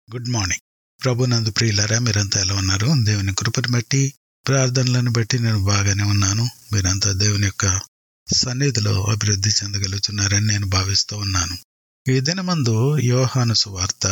good morning ప్రభునందు ప్రియులారా మీరంతా ఎలా ఉన్నారు దేవుని కృపను బట్టి ప్రార్థనలను బట్టి నేను బాగానే ఉన్నాను మీరంతా దేవుని యొక్క సన్నిధిలో అభివృద్ధి చెందగలుగుతున్నారని నేను భావిస్తూ ఉన్నాను ఈ దినమందు యోహాను సువార్త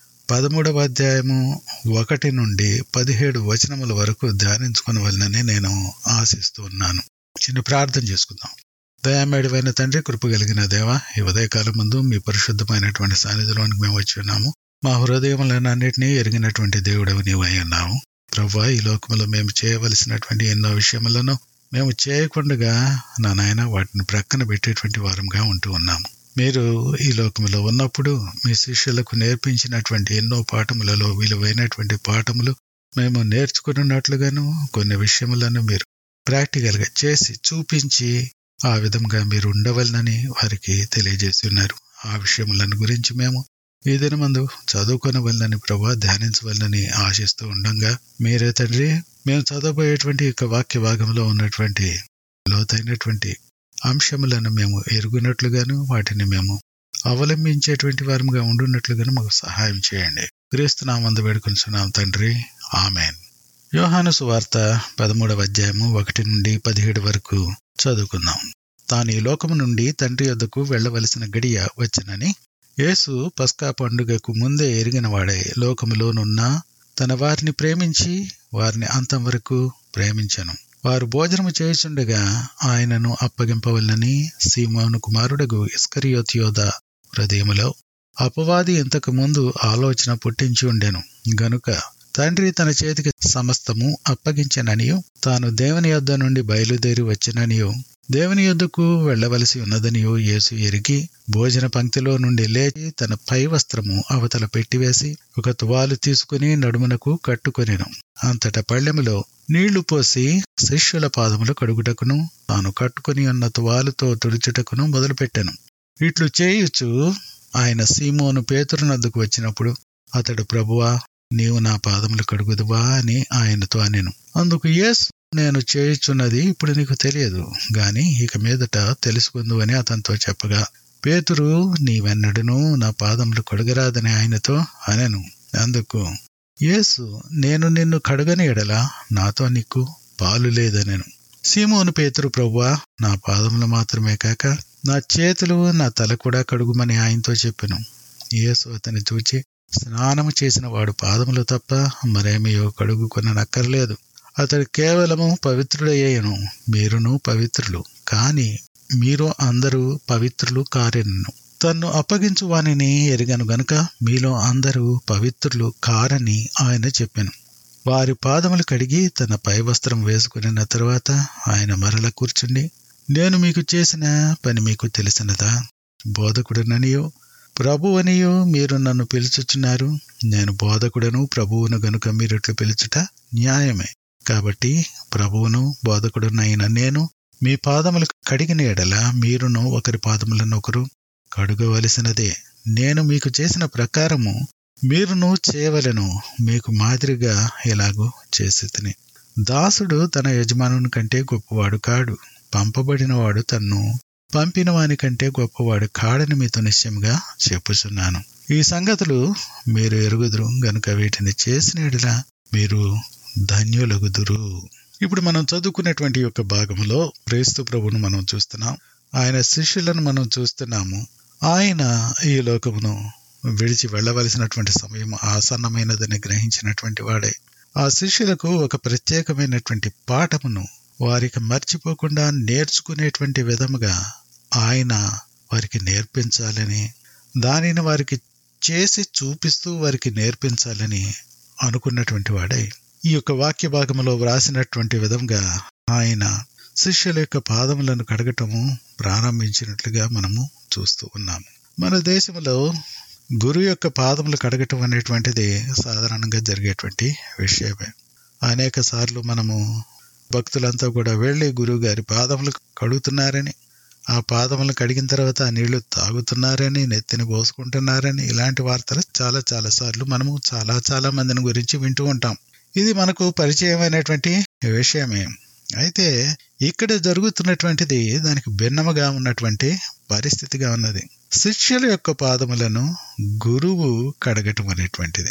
పదమూడవ అధ్యాయము ఒకటి నుండి పదిహేడు వచనముల వరకు ధ్యానించుకునవలనని నేను ఆశిస్తూ ఉన్నాను చిన్న ప్రార్థన చేసుకుందాం దయామేడవైన తండ్రి కృప కలిగిన దేవ ఈ ఉదయకాలం ముందు మీ పరిశుద్ధమైనటువంటి సాన్నిధిలోనికి మేము వచ్చి ఉన్నాము మా హృదయములన్నింటినీ ఎరిగినటువంటి దేవుడవు నీవై ఉన్నావు ప్రవ్వా ఈ లోకంలో మేము చేయవలసినటువంటి ఎన్నో విషయములను మేము చేయకుండా నా నాయన వాటిని ప్రక్కన పెట్టేటువంటి వారంగా ఉంటూ ఉన్నాము మీరు ఈ లోకంలో ఉన్నప్పుడు మీ శిష్యులకు నేర్పించినటువంటి ఎన్నో పాఠములలో విలువైనటువంటి పాఠములు మేము నేర్చుకున్నట్లుగాను కొన్ని విషయములను మీరు ప్రాక్టికల్గా చేసి చూపించి ఆ విధంగా మీరు ఉండవలనని వారికి తెలియజేసి ఉన్నారు ఆ విషయములను గురించి మేము ఈ దినమందు చదువుకొనవలనని ప్రభా ధ్యానించవలనని ఆశిస్తూ ఉండగా మీరే తండ్రి మేము చదవబోయేటువంటి యొక్క వాక్య భాగంలో ఉన్నటువంటి లోతైనటువంటి అంశములను మేము ఎరుగునట్లుగాను వాటిని మేము అవలంబించేటువంటి వారముగా ఉండున్నట్లుగాను మాకు సహాయం చేయండి క్రీస్తునామందు వేడుకొనిచున్నాం తండ్రి ఆమెన్ యోహాను సువార్త పదమూడవ అధ్యాయము ఒకటి నుండి పదిహేడు వరకు చదువుకుందాం తాను ఈ లోకము నుండి తండ్రి యొద్దకు వెళ్లవలసిన గడియ వచ్చనని యేసు పస్కా పండుగకు ముందే ఎరిగిన వాడే లోకములోనున్న తన వారిని ప్రేమించి వారిని అంతం వరకు ప్రేమించను వారు భోజనము చేయుచుండగా ఆయనను అప్పగింపవలనని సీమోను కుమారుడగు ఇస్కరియోతియోద హృదయములో అపవాది ఇంతకు ముందు ఆలోచన పుట్టించి ఉండెను గనుక తండ్రి తన చేతికి సమస్తము అప్పగించననియు తాను దేవుని యొద్ద నుండి బయలుదేరి వచ్చిననియు దేవుని యొద్దకు వెళ్లవలసి ఉన్నదనియో యేసు ఎరిగి భోజన పంక్తిలో నుండి లేచి తన పై వస్త్రము అవతల పెట్టివేసి ఒక తువాలు తీసుకుని నడుమునకు కట్టుకొనెను అంతట పళ్ళెములో నీళ్లు పోసి శిష్యుల పాదములు కడుగుటకును తాను కట్టుకుని ఉన్న తువాలుతో తుడుచుటకును మొదలుపెట్టెను ఇట్లు చేయుచు ఆయన సీమోను పేతురునద్దుకు వచ్చినప్పుడు అతడు ప్రభువా నీవు నా పాదములు కడుగుదువా అని ఆయనతో అనెను అందుకు యేసు నేను చేయుచున్నది ఇప్పుడు నీకు తెలియదు గాని ఇక మీదట తెలుసుకుందు అని అతనితో చెప్పగా పేతురు నీవెన్నడును నా పాదములు కడుగరాదని ఆయనతో అనెను అందుకు యేసు నేను నిన్ను కడగని ఎడల నాతో నీకు పాలు లేదనెను సీమోను పేతురు ప్రవ్వా నా పాదములు మాత్రమే కాక నా చేతులు నా తల కూడా కడుగుమని ఆయనతో చెప్పెను యేసు అతని చూచి స్నానము చేసిన వాడు పాదములు తప్ప మరేమియో కడుగుకొననక్కర్లేదు అతడు కేవలము పవిత్రుడయ్యను మీరును పవిత్రులు కాని మీరు అందరూ పవిత్రులు కారెను తన్ను అప్పగించు వానిని ఎరిగను గనుక మీలో అందరూ పవిత్రులు కారని ఆయన చెప్పాను వారి పాదములు కడిగి తన పై వస్త్రం వేసుకున్న తరువాత ఆయన మరల కూర్చుండి నేను మీకు చేసిన పని మీకు తెలిసినదా బోధకుడననియో ప్రభువనియో మీరు నన్ను పిలుచుచున్నారు నేను బోధకుడను ప్రభువును గనుక మీరిట్లు పిలుచుట న్యాయమే కాబట్టి ప్రభువును బోధకుడునైన నేను మీ పాదములు కడిగిన ఎడల మీరును ఒకరి పాదములను ఒకరు కడుగవలసినదే నేను మీకు చేసిన ప్రకారము మీరును చేయవలను మీకు మాదిరిగా ఎలాగూ చేసి తిని దాసుడు తన యజమానుని కంటే గొప్పవాడు కాడు పంపబడినవాడు తన్ను పంపిన వాని కంటే గొప్పవాడు కాడని మీతో నిశ్చయంగా చెప్పుచున్నాను ఈ సంగతులు మీరు ఎరుగుదురు గనుక వీటిని చేసిన ఎడల మీరు ధన్యులగుదురు ఇప్పుడు మనం చదువుకునేటువంటి యొక్క భాగంలో క్రీస్తు ప్రభును మనం చూస్తున్నాం ఆయన శిష్యులను మనం చూస్తున్నాము ఆయన ఈ లోకమును విడిచి వెళ్ళవలసినటువంటి సమయం ఆసన్నమైనదని గ్రహించినటువంటి వాడే ఆ శిష్యులకు ఒక ప్రత్యేకమైనటువంటి పాఠమును వారికి మర్చిపోకుండా నేర్చుకునేటువంటి విధముగా ఆయన వారికి నేర్పించాలని దానిని వారికి చేసి చూపిస్తూ వారికి నేర్పించాలని అనుకున్నటువంటి వాడే ఈ యొక్క వాక్య భాగంలో వ్రాసినటువంటి విధంగా ఆయన శిష్యుల యొక్క పాదములను కడగటము ప్రారంభించినట్లుగా మనము చూస్తూ ఉన్నాము మన దేశంలో గురు యొక్క పాదములు కడగటం అనేటువంటిది సాధారణంగా జరిగేటువంటి విషయమే అనేక సార్లు మనము భక్తులంతా కూడా వెళ్ళి గురువు గారి పాదములు కడుగుతున్నారని ఆ పాదములు కడిగిన తర్వాత ఆ నీళ్లు తాగుతున్నారని నెత్తిని పోసుకుంటున్నారని ఇలాంటి వార్తలు చాలా చాలా సార్లు మనము చాలా చాలా మందిని గురించి వింటూ ఉంటాం ఇది మనకు పరిచయమైనటువంటి విషయమే అయితే ఇక్కడ జరుగుతున్నటువంటిది దానికి భిన్నముగా ఉన్నటువంటి పరిస్థితిగా ఉన్నది శిష్యుల యొక్క పాదములను గురువు కడగటం అనేటువంటిది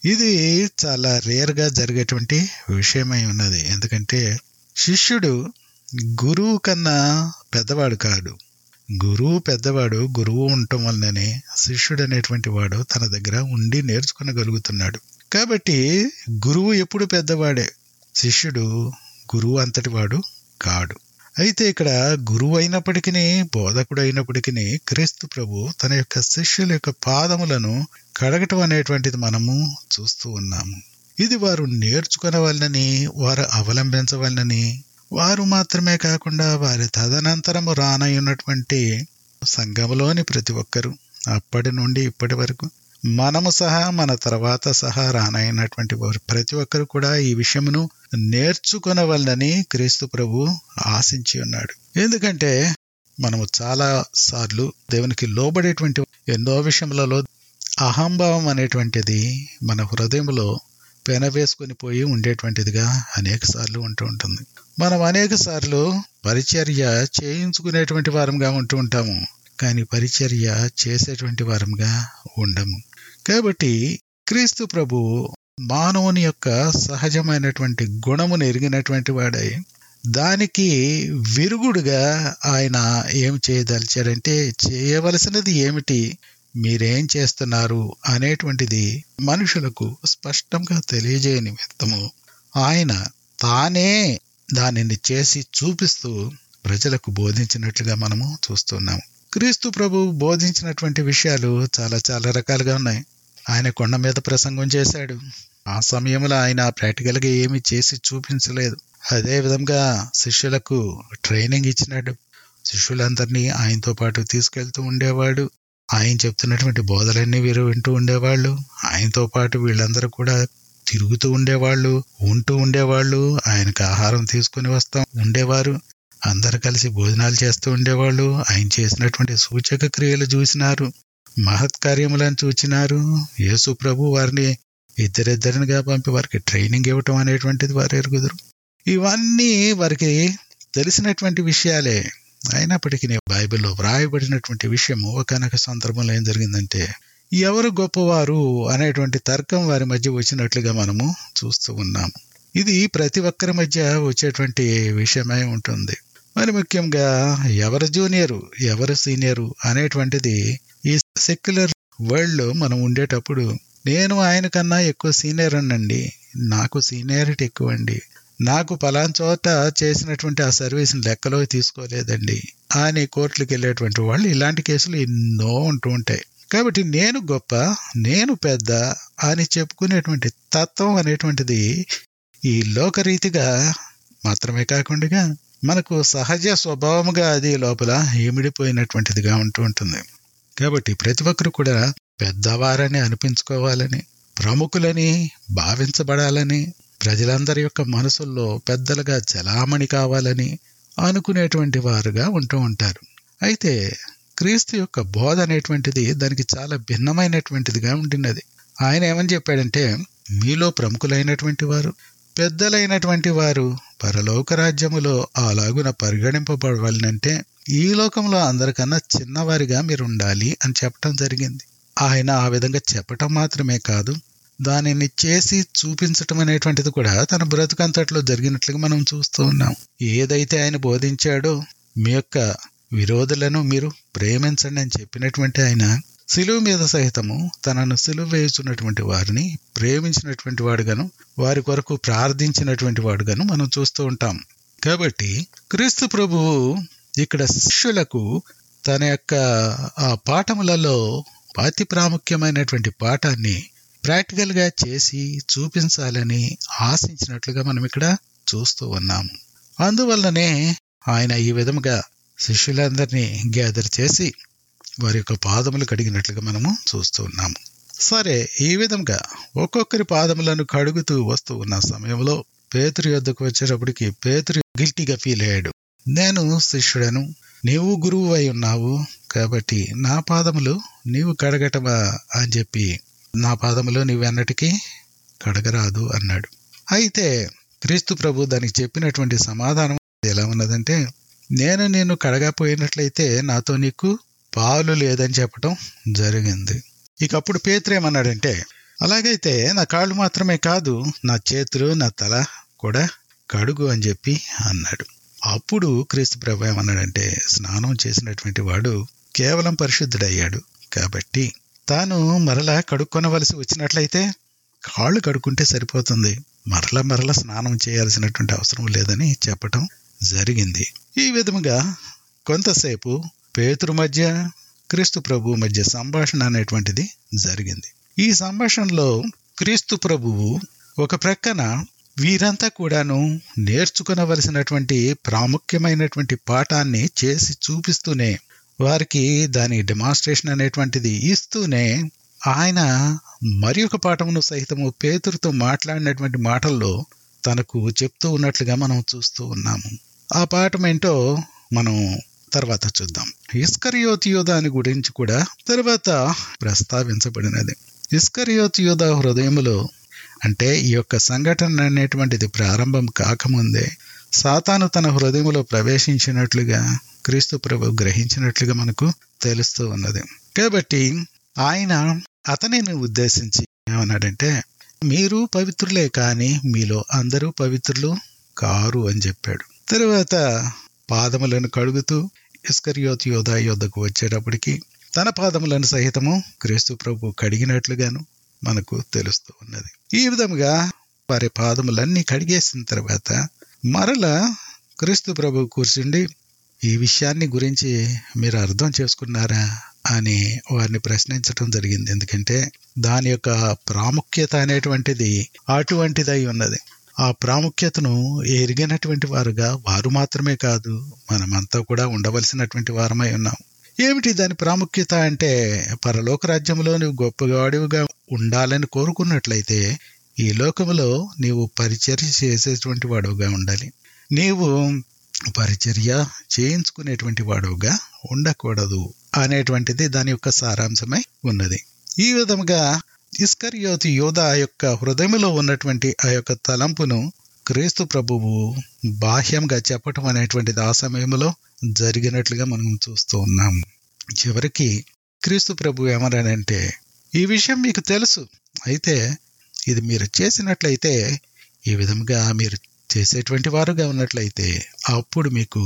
ఇది చాలా రేర్ గా జరిగేటువంటి విషయమై ఉన్నది ఎందుకంటే శిష్యుడు గురువు కన్నా పెద్దవాడు కాడు గురువు పెద్దవాడు గురువు ఉండటం వల్లనే శిష్యుడు అనేటువంటి వాడు తన దగ్గర ఉండి నేర్చుకునగలుగుతున్నాడు కాబట్టి గురువు ఎప్పుడు పెద్దవాడే శిష్యుడు గురువు అంతటి వాడు కాడు అయితే ఇక్కడ గురువు అయినప్పటికీ బోధకుడు అయినప్పటికీ క్రీస్తు ప్రభు తన యొక్క శిష్యుల యొక్క పాదములను కడగటం అనేటువంటిది మనము చూస్తూ ఉన్నాము ఇది వారు నేర్చుకునవలనని వారు అవలంబించవలనని వారు మాత్రమే కాకుండా వారి తదనంతరము రానయ్యున్నటువంటి సంఘములోని ప్రతి ఒక్కరూ అప్పటి నుండి ఇప్పటి వరకు మనము సహా మన తర్వాత సహా రానైనటువంటి వారు ప్రతి ఒక్కరు కూడా ఈ విషయమును నేర్చుకునవలనని క్రీస్తు ప్రభు ఆశించి ఉన్నాడు ఎందుకంటే మనము చాలా సార్లు దేవునికి లోబడేటువంటి ఎన్నో విషయములలో అహంభావం అనేటువంటిది మన హృదయంలో పెనవేసుకొని పోయి ఉండేటువంటిదిగా అనేక సార్లు ఉంటూ ఉంటుంది మనం అనేక సార్లు పరిచర్య చేయించుకునేటువంటి వారంగా ఉంటూ ఉంటాము కానీ పరిచర్య చేసేటువంటి వారంగా ఉండము కాబట్టి క్రీస్తు ప్రభు మానవుని యొక్క సహజమైనటువంటి గుణమును ఎరిగినటువంటి వాడై దానికి విరుగుడుగా ఆయన ఏం చేయదలిచాడంటే చేయవలసినది ఏమిటి మీరేం చేస్తున్నారు అనేటువంటిది మనుషులకు స్పష్టంగా తెలియజేయ నిమిత్తము ఆయన తానే దానిని చేసి చూపిస్తూ ప్రజలకు బోధించినట్లుగా మనము చూస్తున్నాము క్రీస్తు ప్రభు బోధించినటువంటి విషయాలు చాలా చాలా రకాలుగా ఉన్నాయి ఆయన కొండ మీద ప్రసంగం చేశాడు ఆ సమయంలో ఆయన ప్రాక్టికల్ గా ఏమి చేసి చూపించలేదు అదే విధంగా శిష్యులకు ట్రైనింగ్ ఇచ్చినాడు శిష్యులందరినీ ఆయనతో పాటు తీసుకెళ్తూ ఉండేవాడు ఆయన చెప్తున్నటువంటి బోధలన్నీ వీరు వింటూ ఉండేవాళ్ళు ఆయనతో పాటు వీళ్ళందరూ కూడా తిరుగుతూ ఉండేవాళ్ళు ఉంటూ ఉండేవాళ్ళు ఆయనకు ఆహారం తీసుకుని వస్తా ఉండేవారు అందరు కలిసి భోజనాలు చేస్తూ ఉండేవాళ్ళు ఆయన చేసినటువంటి సూచక క్రియలు చూసినారు మహత్కార్యములను చూచినారు యేసు ప్రభు వారిని ఇద్దరిద్దరినిగా పంపి వారికి ట్రైనింగ్ ఇవ్వటం అనేటువంటిది వారు ఎరుగుదురు ఇవన్నీ వారికి తెలిసినటువంటి విషయాలే అయినప్పటికీ బైబిల్లో వ్రాయబడినటువంటి విషయము ఒకనొక సందర్భంలో ఏం జరిగిందంటే ఎవరు గొప్పవారు అనేటువంటి తర్కం వారి మధ్య వచ్చినట్లుగా మనము చూస్తూ ఉన్నాము ఇది ప్రతి ఒక్కరి మధ్య వచ్చేటువంటి విషయమై ఉంటుంది మరి ముఖ్యంగా ఎవరు జూనియరు ఎవరు సీనియరు అనేటువంటిది ఈ సెక్యులర్ వరల్డ్ లో మనం ఉండేటప్పుడు నేను ఆయన కన్నా ఎక్కువ సీనియర్ అనండి నాకు సీనియారిటీ ఎక్కువ అండి నాకు పలాన్ చోట చేసినటువంటి ఆ సర్వీస్ లెక్కలో తీసుకోలేదండి అని కోర్టులకు వెళ్ళేటువంటి వాళ్ళు ఇలాంటి కేసులు ఎన్నో ఉంటూ ఉంటాయి కాబట్టి నేను గొప్ప నేను పెద్ద అని చెప్పుకునేటువంటి తత్వం అనేటువంటిది ఈ లోకరీతిగా మాత్రమే కాకుండా మనకు సహజ స్వభావముగా అది లోపల ఇమిడిపోయినటువంటిదిగా ఉంటూ ఉంటుంది కాబట్టి ప్రతి ఒక్కరు కూడా పెద్దవారని అనిపించుకోవాలని ప్రముఖులని భావించబడాలని ప్రజలందరి యొక్క మనసుల్లో పెద్దలుగా చలామణి కావాలని అనుకునేటువంటి వారుగా ఉంటూ ఉంటారు అయితే క్రీస్తు యొక్క బోధ అనేటువంటిది దానికి చాలా భిన్నమైనటువంటిదిగా ఉంటున్నది ఆయన ఏమని చెప్పాడంటే మీలో ప్రముఖులైనటువంటి వారు పెద్దలైనటువంటి వారు పరలోక రాజ్యములో అలాగున పరిగణింపబడవాలంటే ఈ లోకంలో అందరికన్నా చిన్నవారిగా మీరు ఉండాలి అని చెప్పటం జరిగింది ఆయన ఆ విధంగా చెప్పటం మాత్రమే కాదు దానిని చేసి చూపించటం అనేటువంటిది కూడా తన బ్రతుకంతట్లో జరిగినట్లుగా మనం చూస్తూ ఉన్నాం ఏదైతే ఆయన బోధించాడో మీ యొక్క విరోధులను మీరు ప్రేమించండి అని చెప్పినటువంటి ఆయన సిలువ మీద సహితము తనను సిలువ వేయుచున్నటువంటి వారిని ప్రేమించినటువంటి వాడుగాను వారి కొరకు ప్రార్థించినటువంటి వాడుగాను మనం చూస్తూ ఉంటాం కాబట్టి క్రీస్తు ప్రభువు ఇక్కడ శిష్యులకు తన యొక్క ఆ పాఠములలో అతి ప్రాముఖ్యమైనటువంటి పాఠాన్ని ప్రాక్టికల్ గా చేసి చూపించాలని ఆశించినట్లుగా మనం ఇక్కడ చూస్తూ ఉన్నాము అందువల్లనే ఆయన ఈ విధముగా శిష్యులందరినీ గ్యాదర్ చేసి వారి యొక్క పాదములు కడిగినట్లుగా మనము చూస్తూ ఉన్నాము సరే ఈ విధంగా ఒక్కొక్కరి పాదములను కడుగుతూ వస్తూ ఉన్న సమయంలో పేతురు యొద్దకు వచ్చేటప్పటికి పేతురు గిల్టీగా ఫీల్ అయ్యాడు నేను శిష్యుడను నీవు గురువు అయి ఉన్నావు కాబట్టి నా పాదములు నీవు కడగటమా అని చెప్పి నా పాదములు నీవెన్నటికీ కడగరాదు అన్నాడు అయితే క్రీస్తు ప్రభు దానికి చెప్పినటువంటి సమాధానం ఎలా ఉన్నదంటే నేను నేను కడగపోయినట్లయితే నాతో నీకు పాలు లేదని చెప్పటం జరిగింది ఇక అప్పుడు పేతురు ఏమన్నాడంటే అలాగైతే నా కాళ్ళు మాత్రమే కాదు నా చేతులు నా తల కూడా కడుగు అని చెప్పి అన్నాడు అప్పుడు క్రీస్తు ప్రభు ఏమన్నాడంటే స్నానం చేసినటువంటి వాడు కేవలం పరిశుద్ధుడయ్యాడు కాబట్టి తాను మరలా కడుక్కొనవలసి వచ్చినట్లయితే కాళ్ళు కడుక్కుంటే సరిపోతుంది మరల మరల స్నానం చేయాల్సినటువంటి అవసరం లేదని చెప్పటం జరిగింది ఈ విధముగా కొంతసేపు పేతురు మధ్య క్రీస్తు ప్రభు మధ్య సంభాషణ అనేటువంటిది జరిగింది ఈ సంభాషణలో క్రీస్తు ప్రభువు ఒక ప్రక్కన వీరంతా కూడాను నేర్చుకునవలసినటువంటి ప్రాముఖ్యమైనటువంటి పాఠాన్ని చేసి చూపిస్తూనే వారికి దాని డెమాన్స్ట్రేషన్ అనేటువంటిది ఇస్తూనే ఆయన మరి ఒక పాఠమును సహితము పేతురుతో మాట్లాడినటువంటి మాటల్లో తనకు చెప్తూ ఉన్నట్లుగా మనం చూస్తూ ఉన్నాము ఆ పాఠం ఏంటో మనం తర్వాత చూద్దాం ఇస్కరియోతియోదాని గురించి కూడా తర్వాత ప్రస్తావించబడినది ఇస్కరియోతియోద హృదయములో అంటే ఈ యొక్క సంఘటన అనేటువంటిది ప్రారంభం కాకముందే సాతాను తన హృదయంలో ప్రవేశించినట్లుగా క్రీస్తు ప్రభు గ్రహించినట్లుగా మనకు తెలుస్తూ ఉన్నది కాబట్టి ఆయన అతనిని ఉద్దేశించి ఏమన్నాడంటే మీరు పవిత్రులే కానీ మీలో అందరూ పవిత్రులు కారు అని చెప్పాడు తరువాత పాదములను కడుగుతూ ఇస్కరియోత్ యోధ యోధకు వచ్చేటప్పటికి తన పాదములను సహితము క్రీస్తు ప్రభు కడిగినట్లుగాను మనకు తెలుస్తూ ఉన్నది ఈ విధముగా వారి పాదములన్నీ కడిగేసిన తర్వాత మరల క్రీస్తు ప్రభు కూర్చుండి ఈ విషయాన్ని గురించి మీరు అర్థం చేసుకున్నారా అని వారిని ప్రశ్నించడం జరిగింది ఎందుకంటే దాని యొక్క ప్రాముఖ్యత అనేటువంటిది అటువంటిదై ఉన్నది ఆ ప్రాముఖ్యతను ఎరిగినటువంటి వారుగా వారు మాత్రమే కాదు మనమంతా కూడా ఉండవలసినటువంటి వారమై ఉన్నాం ఏమిటి దాని ప్రాముఖ్యత అంటే పరలోక రాజ్యంలో నువ్వు గొప్పవాడివిగా ఉండాలని కోరుకున్నట్లయితే ఈ లోకములో నీవు పరిచర్య చేసేటువంటి వాడుగా ఉండాలి నీవు పరిచర్య చేయించుకునేటువంటి వాడుగా ఉండకూడదు అనేటువంటిది దాని యొక్క సారాంశమై ఉన్నది ఈ విధముగా ఇస్కరియోతి యోధ యొక్క హృదయంలో ఉన్నటువంటి ఆ యొక్క తలంపును క్రీస్తు ప్రభువు బాహ్యంగా చెప్పటం అనేటువంటిది ఆ సమయంలో జరిగినట్లుగా మనం చూస్తూ ఉన్నాం చివరికి క్రీస్తు ప్రభు ఏమన్నాడంటే ఈ విషయం మీకు తెలుసు అయితే ఇది మీరు చేసినట్లయితే ఈ విధంగా మీరు చేసేటువంటి వారుగా ఉన్నట్లయితే అప్పుడు మీకు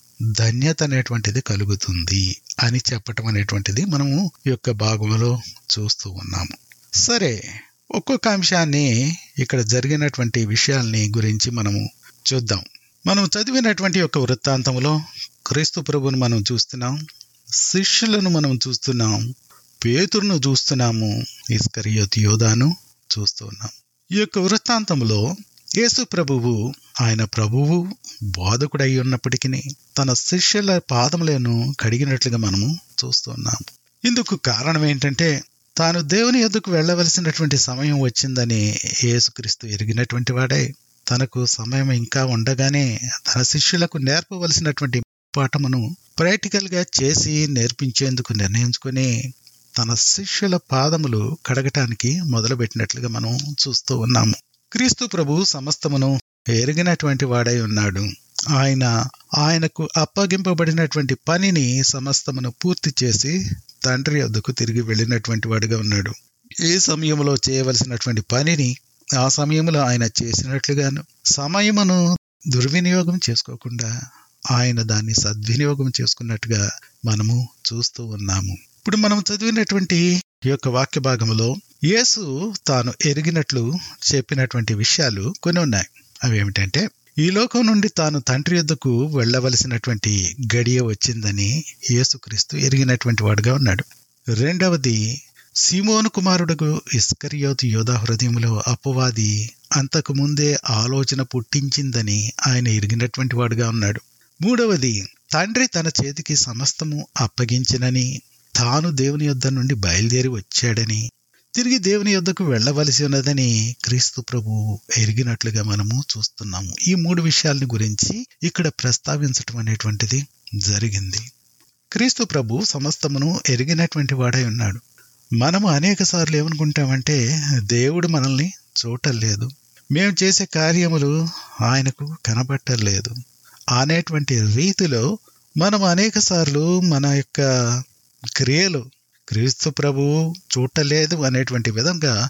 ధన్యత అనేటువంటిది కలుగుతుంది అని చెప్పటం అనేటువంటిది మనము ఈ యొక్క భాగంలో చూస్తూ ఉన్నాము సరే ఒక్కొక్క అంశాన్ని ఇక్కడ జరిగినటువంటి విషయాల్ని గురించి మనము చూద్దాం మనం చదివినటువంటి యొక్క వృత్తాంతంలో క్రీస్తు ప్రభుని మనం చూస్తున్నాం శిష్యులను మనం చూస్తున్నాం పేతురును చూస్తున్నాము ఇస్కరియోత్ యోధాను చూస్తూ ఉన్నాం ఈ యొక్క వృత్తాంతంలో యేసు ప్రభువు ఆయన ప్రభువు బోధకుడై ఉన్నప్పటికీ తన శిష్యుల పాదములను కడిగినట్లుగా మనము చూస్తున్నాం ఇందుకు కారణం ఏంటంటే తాను దేవుని ఎద్దుకు వెళ్ళవలసినటువంటి సమయం వచ్చిందని యేసుక్రీస్తు ఎరిగినటువంటి వాడే తనకు సమయం ఇంకా ఉండగానే తన శిష్యులకు నేర్పవలసినటువంటి పాఠమును ప్రాక్టికల్ గా చేసి నేర్పించేందుకు నిర్ణయించుకుని తన శిష్యుల పాదములు కడగటానికి మొదలుపెట్టినట్లుగా మనం చూస్తూ ఉన్నాము క్రీస్తు ప్రభు సమస్తమును ఎరిగినటువంటి వాడై ఉన్నాడు ఆయన ఆయనకు అప్పగింపబడినటువంటి పనిని సమస్తమును పూర్తి చేసి తండ్రి వద్దకు తిరిగి వెళ్ళినటువంటి వాడుగా ఉన్నాడు ఏ సమయంలో చేయవలసినటువంటి పనిని ఆ సమయంలో ఆయన చేసినట్లుగాను సమయమును దుర్వినియోగం చేసుకోకుండా ఆయన దాన్ని సద్వినియోగం చేసుకున్నట్టుగా మనము చూస్తూ ఉన్నాము ఇప్పుడు మనం చదివినటువంటి ఈ యొక్క వాక్య భాగంలో యేసు తాను ఎరిగినట్లు చెప్పినటువంటి విషయాలు కొన్ని ఉన్నాయి అవి ఏమిటంటే ఈ లోకం నుండి తాను తండ్రి యొద్దకు వెళ్ళవలసినటువంటి గడియ వచ్చిందని యేసుక్రీస్తు ఎరిగినటువంటి వాడుగా ఉన్నాడు రెండవది సీమోను కుమారుడుకు ఇస్కరియోతు యోధా హృదయంలో అపవాది అంతకు ముందే ఆలోచన పుట్టించిందని ఆయన ఎరిగినటువంటి వాడుగా ఉన్నాడు మూడవది తండ్రి తన చేతికి సమస్తము అప్పగించినని తాను దేవుని యొద్ద నుండి బయలుదేరి వచ్చాడని తిరిగి దేవుని యొద్దకు వెళ్ళవలసి ఉన్నదని క్రీస్తు ప్రభు ఎరిగినట్లుగా మనము చూస్తున్నాము ఈ మూడు విషయాలని గురించి ఇక్కడ ప్రస్తావించటం అనేటువంటిది జరిగింది క్రీస్తు ప్రభు సమస్తమును ఎరిగినటువంటి వాడై ఉన్నాడు మనము అనేక సార్లు ఏమనుకుంటామంటే దేవుడు మనల్ని చూడలేదు మేము చేసే కార్యములు ఆయనకు కనబట్టలేదు అనేటువంటి రీతిలో మనం అనేక సార్లు మన యొక్క క్రియలు క్రీస్తు ప్రభువు చూడలేదు అనేటువంటి విధంగా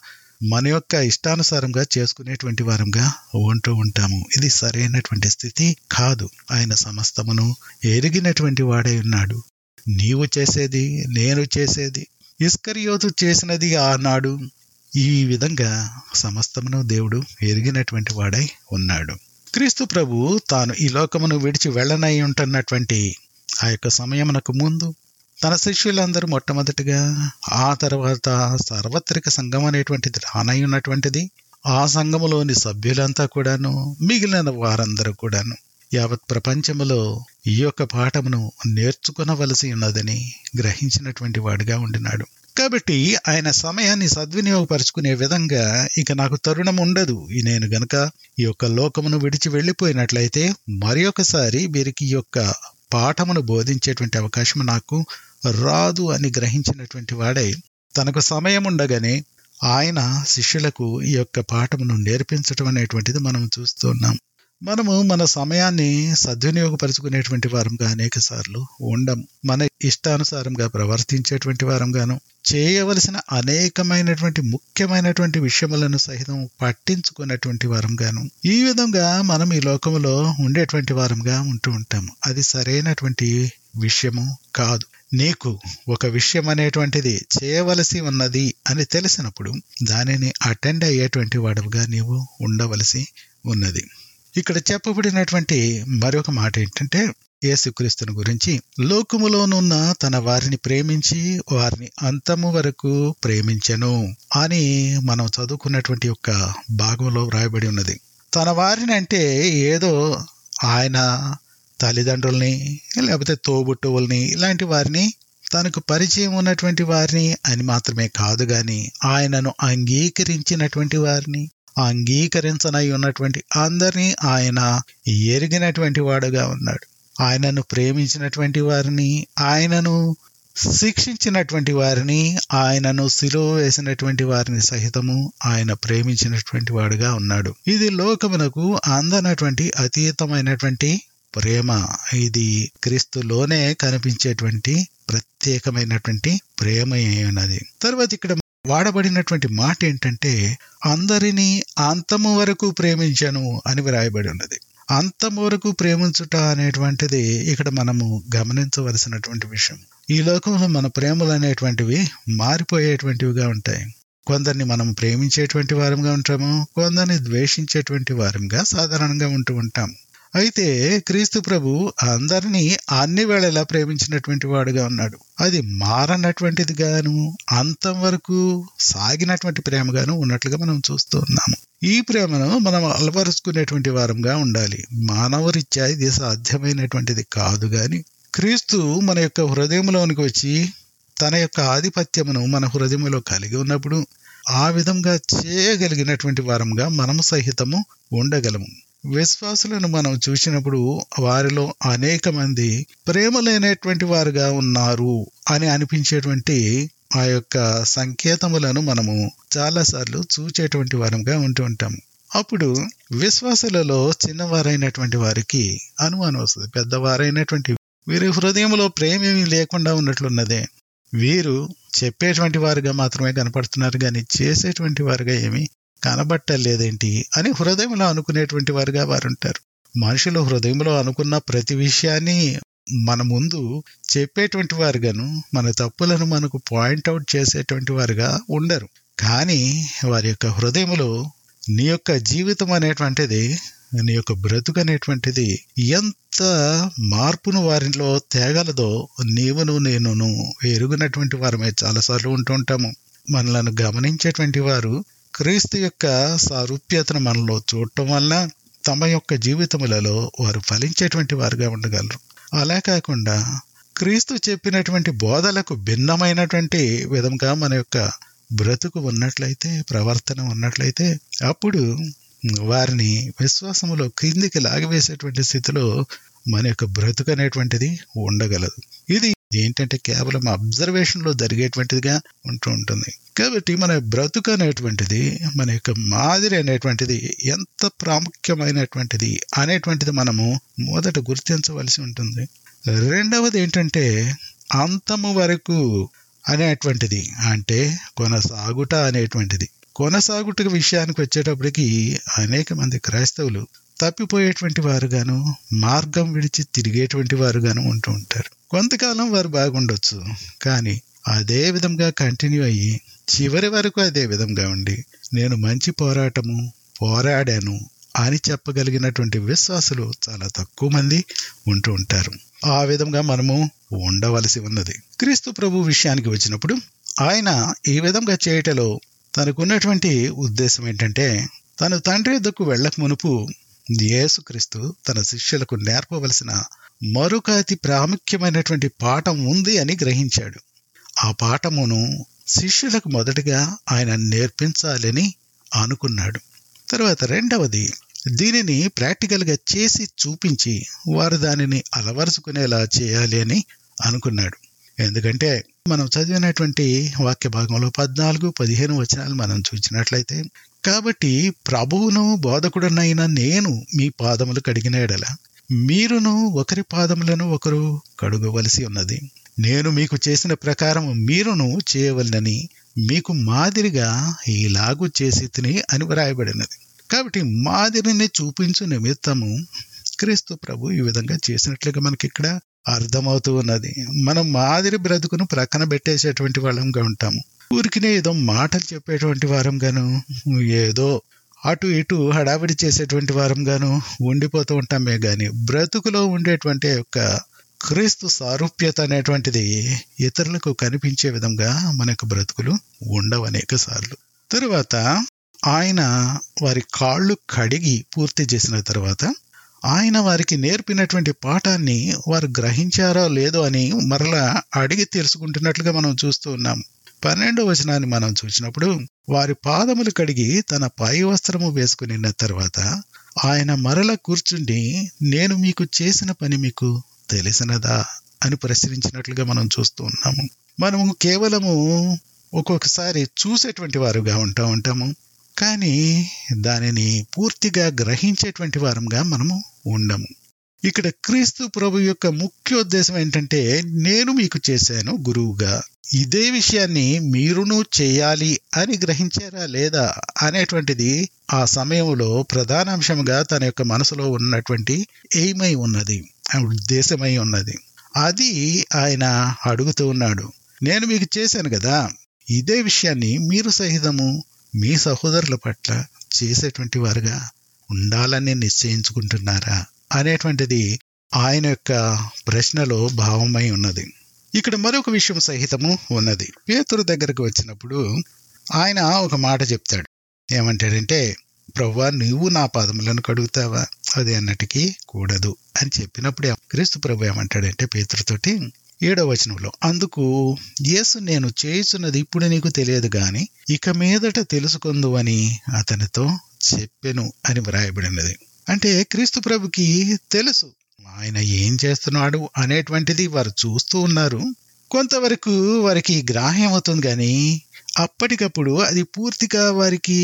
మన యొక్క ఇష్టానుసారంగా చేసుకునేటువంటి వారంగా ఉంటూ ఉంటాము ఇది సరైనటువంటి స్థితి కాదు ఆయన సమస్తమును ఎరిగినటువంటి వాడై ఉన్నాడు నీవు చేసేది నేను చేసేది ఇస్కరియోతు చేసినది ఆనాడు ఈ విధంగా సమస్తమును దేవుడు ఎరిగినటువంటి వాడై ఉన్నాడు క్రీస్తు ప్రభు తాను ఈ లోకమును విడిచి వెళ్ళనై ఉంటున్నటువంటి ఆ యొక్క సమయమునకు ముందు తన శిష్యులందరూ మొట్టమొదటిగా ఆ తర్వాత సార్వత్రిక సంఘం అనేటువంటిది రానై ఉన్నటువంటిది ఆ సంఘములోని సభ్యులంతా కూడాను మిగిలిన వారందరూ కూడాను యావత్ ప్రపంచములో ఈ యొక్క పాఠమును నేర్చుకునవలసి ఉన్నదని గ్రహించినటువంటి వాడిగా ఉండినాడు కాబట్టి ఆయన సమయాన్ని సద్వినియోగపరుచుకునే విధంగా ఇక నాకు తరుణం ఉండదు ఈ నేను గనక ఈ యొక్క లోకమును విడిచి వెళ్ళిపోయినట్లయితే మరి ఒకసారి వీరికి ఈ యొక్క పాఠమును బోధించేటువంటి అవకాశం నాకు రాదు అని గ్రహించినటువంటి వాడై తనకు సమయం ఉండగానే ఆయన శిష్యులకు ఈ యొక్క పాఠమును నేర్పించటం అనేటువంటిది మనం చూస్తున్నాం మనము మన సమయాన్ని సద్వినియోగపరుచుకునేటువంటి వారంగా అనేక సార్లు ఉండం మన ఇష్టానుసారంగా ప్రవర్తించేటువంటి వారంగాను చేయవలసిన అనేకమైనటువంటి ముఖ్యమైనటువంటి విషయములను సహితం పట్టించుకున్నటువంటి వారంగాను ఈ విధంగా మనం ఈ లోకంలో ఉండేటువంటి వారంగా ఉంటూ ఉంటాము అది సరైనటువంటి విషయము కాదు నీకు ఒక విషయం అనేటువంటిది చేయవలసి ఉన్నది అని తెలిసినప్పుడు దానిని అటెండ్ అయ్యేటువంటి వాడుగా నీవు ఉండవలసి ఉన్నది ఇక్కడ చెప్పబడినటువంటి మరొక మాట ఏంటంటే యేసుక్రీస్తుని గురించి లోకములోనున్న తన వారిని ప్రేమించి వారిని అంతము వరకు ప్రేమించెను అని మనం చదువుకున్నటువంటి యొక్క భాగంలో వ్రాయబడి ఉన్నది తన వారిని అంటే ఏదో ఆయన తల్లిదండ్రుల్ని లేకపోతే తోబుట్టువుల్ని ఇలాంటి వారిని తనకు పరిచయం ఉన్నటువంటి వారిని అని మాత్రమే కాదు గాని ఆయనను అంగీకరించినటువంటి వారిని అంగీకరించనై ఉన్నటువంటి అందరినీ ఆయన ఎరిగినటువంటి వాడుగా ఉన్నాడు ఆయనను ప్రేమించినటువంటి వారిని ఆయనను శిక్షించినటువంటి వారిని ఆయనను సిలువ వేసినటువంటి వారిని సహితము ఆయన ప్రేమించినటువంటి వాడుగా ఉన్నాడు ఇది లోకమునకు అందనటువంటి అతీతమైనటువంటి ప్రేమ ఇది క్రీస్తులోనే కనిపించేటువంటి ప్రత్యేకమైనటువంటి ప్రేమ ఉన్నది తర్వాత ఇక్కడ వాడబడినటువంటి మాట ఏంటంటే అందరినీ అంతము వరకు ప్రేమించను అని వ్రాయబడి ఉన్నది అంతము వరకు ప్రేమించుట అనేటువంటిది ఇక్కడ మనము గమనించవలసినటువంటి విషయం ఈ లోకంలో మన ప్రేమలు అనేటువంటివి మారిపోయేటువంటివిగా ఉంటాయి కొందరిని మనం ప్రేమించేటువంటి వారంగా ఉంటాము కొందరిని ద్వేషించేటువంటి వారంగా సాధారణంగా ఉంటూ ఉంటాం అయితే క్రీస్తు ప్రభు అందరినీ అన్ని వేళలా ప్రేమించినటువంటి వాడుగా ఉన్నాడు అది మారనటువంటిది గాను అంతం వరకు సాగినటువంటి ప్రేమగాను ఉన్నట్లుగా మనం చూస్తూ ఉన్నాము ఈ ప్రేమను మనం అలవరుచుకునేటువంటి వారంగా ఉండాలి మానవరీత్యా ఇది సాధ్యమైనటువంటిది కాదు గాని క్రీస్తు మన యొక్క హృదయంలోనికి వచ్చి తన యొక్క ఆధిపత్యమును మన హృదయంలో కలిగి ఉన్నప్పుడు ఆ విధంగా చేయగలిగినటువంటి వారంగా మనము సహితము ఉండగలము విశ్వాసులను మనం చూసినప్పుడు వారిలో అనేక మంది ప్రేమ లేనటువంటి వారుగా ఉన్నారు అని అనిపించేటువంటి ఆ యొక్క సంకేతములను మనము చాలాసార్లు చూచేటువంటి వారంగా ఉంటూ ఉంటాము అప్పుడు విశ్వాసులలో చిన్నవారైనటువంటి వారికి అనుమానం వస్తుంది పెద్దవారైనటువంటి వీరి హృదయంలో ప్రేమ ఏమీ లేకుండా ఉన్నట్లున్నదే వీరు చెప్పేటువంటి వారుగా మాత్రమే కనపడుతున్నారు కానీ చేసేటువంటి వారుగా ఏమీ కనబట్టలేదేంటి అని హృదయంలో అనుకునేటువంటి వారుగా వారు ఉంటారు మనుషులు హృదయంలో అనుకున్న ప్రతి విషయాన్ని మన ముందు చెప్పేటువంటి వారుగాను మన తప్పులను మనకు పాయింట్అవుట్ చేసేటువంటి వారుగా ఉండరు కానీ వారి యొక్క హృదయంలో నీ యొక్క జీవితం అనేటువంటిది నీ యొక్క బ్రతుకు అనేటువంటిది ఎంత మార్పును వారిలో తేగలదో నీవును నేనును ఎరుగునటువంటి వారమే చాలాసార్లు ఉంటూ ఉంటాము మనలను గమనించేటువంటి వారు క్రీస్తు యొక్క సారూప్యతను మనలో చూడటం వల్ల తమ యొక్క జీవితములలో వారు ఫలించేటువంటి వారుగా ఉండగలరు అలా కాకుండా క్రీస్తు చెప్పినటువంటి బోధలకు భిన్నమైనటువంటి విధంగా మన యొక్క బ్రతుకు ఉన్నట్లయితే ప్రవర్తన ఉన్నట్లయితే అప్పుడు వారిని విశ్వాసములో క్రిందికి లాగివేసేటువంటి స్థితిలో మన యొక్క బ్రతుకు అనేటువంటిది ఉండగలదు ఇది ఏంటంటే కేవలం అబ్జర్వేషన్ లో జరిగేటువంటిదిగా ఉంటూ ఉంటుంది కాబట్టి మన బ్రతుకు అనేటువంటిది మన యొక్క మాదిరి అనేటువంటిది ఎంత ప్రాముఖ్యమైనటువంటిది అనేటువంటిది మనము మొదట గుర్తించవలసి ఉంటుంది రెండవది ఏంటంటే అంతము వరకు అనేటువంటిది అంటే కొనసాగుట అనేటువంటిది కొనసాగుట విషయానికి వచ్చేటప్పటికి అనేక మంది క్రైస్తవులు తప్పిపోయేటువంటి వారుగాను మార్గం విడిచి తిరిగేటువంటి వారుగాను ఉంటూ ఉంటారు కొంతకాలం వారు బాగుండొచ్చు కానీ అదే విధంగా కంటిన్యూ అయ్యి చివరి వరకు అదే విధంగా ఉండి నేను మంచి పోరాటము పోరాడాను అని చెప్పగలిగినటువంటి విశ్వాసులు చాలా తక్కువ మంది ఉంటూ ఉంటారు ఆ విధంగా మనము ఉండవలసి ఉన్నది క్రీస్తు ప్రభు విషయానికి వచ్చినప్పుడు ఆయన ఈ విధంగా చేయటలో తనకున్నటువంటి ఉద్దేశం ఏంటంటే తను తండ్రి యొద్దకు వెళ్ళక మునుపు యేసుక్రీస్తు తన శిష్యులకు నేర్పవలసిన మరొక అతి ప్రాముఖ్యమైనటువంటి పాఠం ఉంది అని గ్రహించాడు ఆ పాఠమును శిష్యులకు మొదటగా ఆయన నేర్పించాలని అనుకున్నాడు తర్వాత రెండవది దీనిని ప్రాక్టికల్గా చేసి చూపించి వారు దానిని అలవరుచుకునేలా చేయాలి అని అనుకున్నాడు ఎందుకంటే మనం చదివినటువంటి వాక్య భాగంలో పద్నాలుగు పదిహేను వచనాలు మనం చూసినట్లయితే కాబట్టి ప్రభువును బోధకుడనైన నేను మీ పాదములు కడిగిన ఎడల మీరును ఒకరి పాదములను ఒకరు కడుగవలసి ఉన్నది నేను మీకు చేసిన ప్రకారం మీరును చేయవలనని మీకు మాదిరిగా ఇలాగు చేసి తిని అని వ్రాయబడినది కాబట్టి మాదిరిని చూపించు నిమిత్తము క్రీస్తు ప్రభు ఈ విధంగా చేసినట్లుగా మనకి ఇక్కడ అర్థమవుతూ ఉన్నది మనం మాదిరి బ్రతుకును ప్రక్కన పెట్టేసేటువంటి వాళ్ళంగా ఉంటాము ఊరికినే ఏదో మాటలు చెప్పేటువంటి వారంగాను ఏదో అటు ఇటు హడావిడి చేసేటువంటి వారంగాను ఉండిపోతూ ఉంటామే గాని బ్రతుకులో ఉండేటువంటి యొక్క క్రీస్తు సారూప్యత అనేటువంటిది ఇతరులకు కనిపించే విధంగా మన యొక్క బ్రతుకులు ఉండవు అనేక సార్లు తరువాత ఆయన వారి కాళ్ళు కడిగి పూర్తి చేసిన తర్వాత ఆయన వారికి నేర్పినటువంటి పాఠాన్ని వారు గ్రహించారో లేదో అని మరలా అడిగి తెలుసుకుంటున్నట్లుగా మనం చూస్తూ ఉన్నాం పన్నెండో వచనాన్ని మనం చూసినప్పుడు వారి పాదములు కడిగి తన పై వస్త్రము వేసుకుని తర్వాత ఆయన మరల కూర్చుండి నేను మీకు చేసిన పని మీకు తెలిసినదా అని ప్రశ్నించినట్లుగా మనం చూస్తూ ఉన్నాము మనము కేవలము ఒక్కొక్కసారి చూసేటువంటి వారుగా ఉంటా ఉంటాము కానీ దానిని పూర్తిగా గ్రహించేటువంటి వారంగా మనము ఉండము ఇక్కడ క్రీస్తు ప్రభు యొక్క ముఖ్య ఉద్దేశం ఏంటంటే నేను మీకు చేశాను గురువుగా ఇదే విషయాన్ని మీరును చేయాలి అని గ్రహించారా లేదా అనేటువంటిది ఆ సమయంలో ప్రధాన అంశంగా తన యొక్క మనసులో ఉన్నటువంటి ఎయిమై ఉన్నది ఉద్దేశమై ఉన్నది అది ఆయన అడుగుతూ ఉన్నాడు నేను మీకు చేశాను కదా ఇదే విషయాన్ని మీరు సహితము మీ సహోదరుల పట్ల చేసేటువంటి వారుగా ఉండాలని నిశ్చయించుకుంటున్నారా అనేటువంటిది ఆయన యొక్క ప్రశ్నలో భావమై ఉన్నది ఇక్కడ మరొక విషయం సహితము ఉన్నది పేతురు దగ్గరకు వచ్చినప్పుడు ఆయన ఒక మాట చెప్తాడు ఏమంటాడంటే ప్రవ్వా నువ్వు నా పాదములను కడుగుతావా అది అన్నటికీ కూడదు అని చెప్పినప్పుడు క్రీస్తు ప్రభు ఏమంటాడంటే పేతురుతోటి ఏడో వచనంలో అందుకు యేసు నేను చేయుచున్నది ఇప్పుడు నీకు తెలియదు గాని ఇక మీదట తెలుసుకుందు అని అతనితో చెప్పెను అని వ్రాయబడినది అంటే క్రీస్తు ప్రభుకి తెలుసు ఆయన ఏం చేస్తున్నాడు అనేటువంటిది వారు చూస్తూ ఉన్నారు కొంతవరకు వారికి గ్రాహ్యం అవుతుంది కానీ అప్పటికప్పుడు అది పూర్తిగా వారికి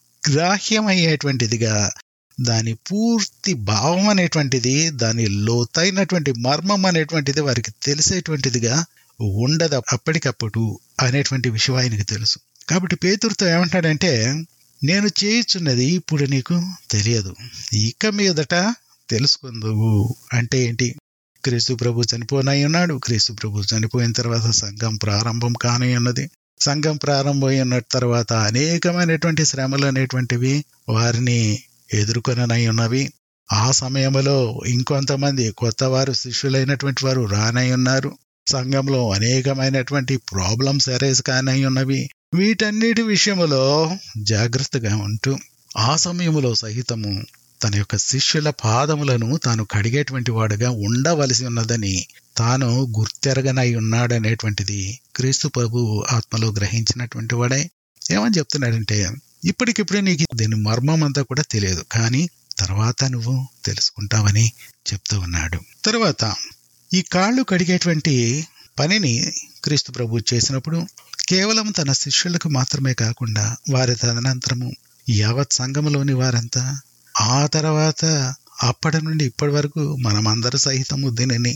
గ్రాహ్యమయ్యేటువంటిదిగా దాని పూర్తి భావం అనేటువంటిది దాని లోతైనటువంటి మర్మం అనేటువంటిది వారికి తెలిసేటువంటిదిగా ఉండదు అప్పటికప్పుడు అనేటువంటి విషయం ఆయనకి తెలుసు కాబట్టి పేతురుతో ఏమంటాడంటే నేను చేయుచున్నది ఇప్పుడు నీకు తెలియదు ఇక మీదట తెలుసుకుందువు అంటే ఏంటి క్రీస్తు ప్రభు చనిపోనై ఉన్నాడు క్రీస్తు ప్రభు చనిపోయిన తర్వాత సంఘం ప్రారంభం కానై ఉన్నది సంఘం ప్రారంభమైన తర్వాత అనేకమైనటువంటి శ్రమలు అనేటువంటివి వారిని ఎదుర్కొననై ఉన్నవి ఆ సమయంలో ఇంకొంతమంది కొత్త వారు శిష్యులైనటువంటి వారు రానై ఉన్నారు సంఘంలో అనేకమైనటువంటి ప్రాబ్లమ్స్ అరేజ్ కానై ఉన్నవి వీటన్నిటి విషయములో జాగ్రత్తగా ఉంటూ ఆ సమయంలో సహితము తన యొక్క శిష్యుల పాదములను తాను కడిగేటువంటి వాడుగా ఉండవలసి ఉన్నదని తాను గుర్తెరగనై ఉన్నాడనేటువంటిది క్రీస్తు ప్రభు ఆత్మలో గ్రహించినటువంటి వాడే ఏమని చెప్తున్నాడంటే ఇప్పటికిప్పుడే నీకు దీని మర్మం అంతా కూడా తెలియదు కానీ తర్వాత నువ్వు తెలుసుకుంటావని చెప్తూ ఉన్నాడు తర్వాత ఈ కాళ్ళు కడిగేటువంటి పనిని క్రీస్తు ప్రభు చేసినప్పుడు కేవలం తన శిష్యులకు మాత్రమే కాకుండా వారి తదనంతరము యావత్ సంఘములోని వారంతా ఆ తర్వాత అప్పటి నుండి ఇప్పటి వరకు మనమందరూ సహితము దీనిని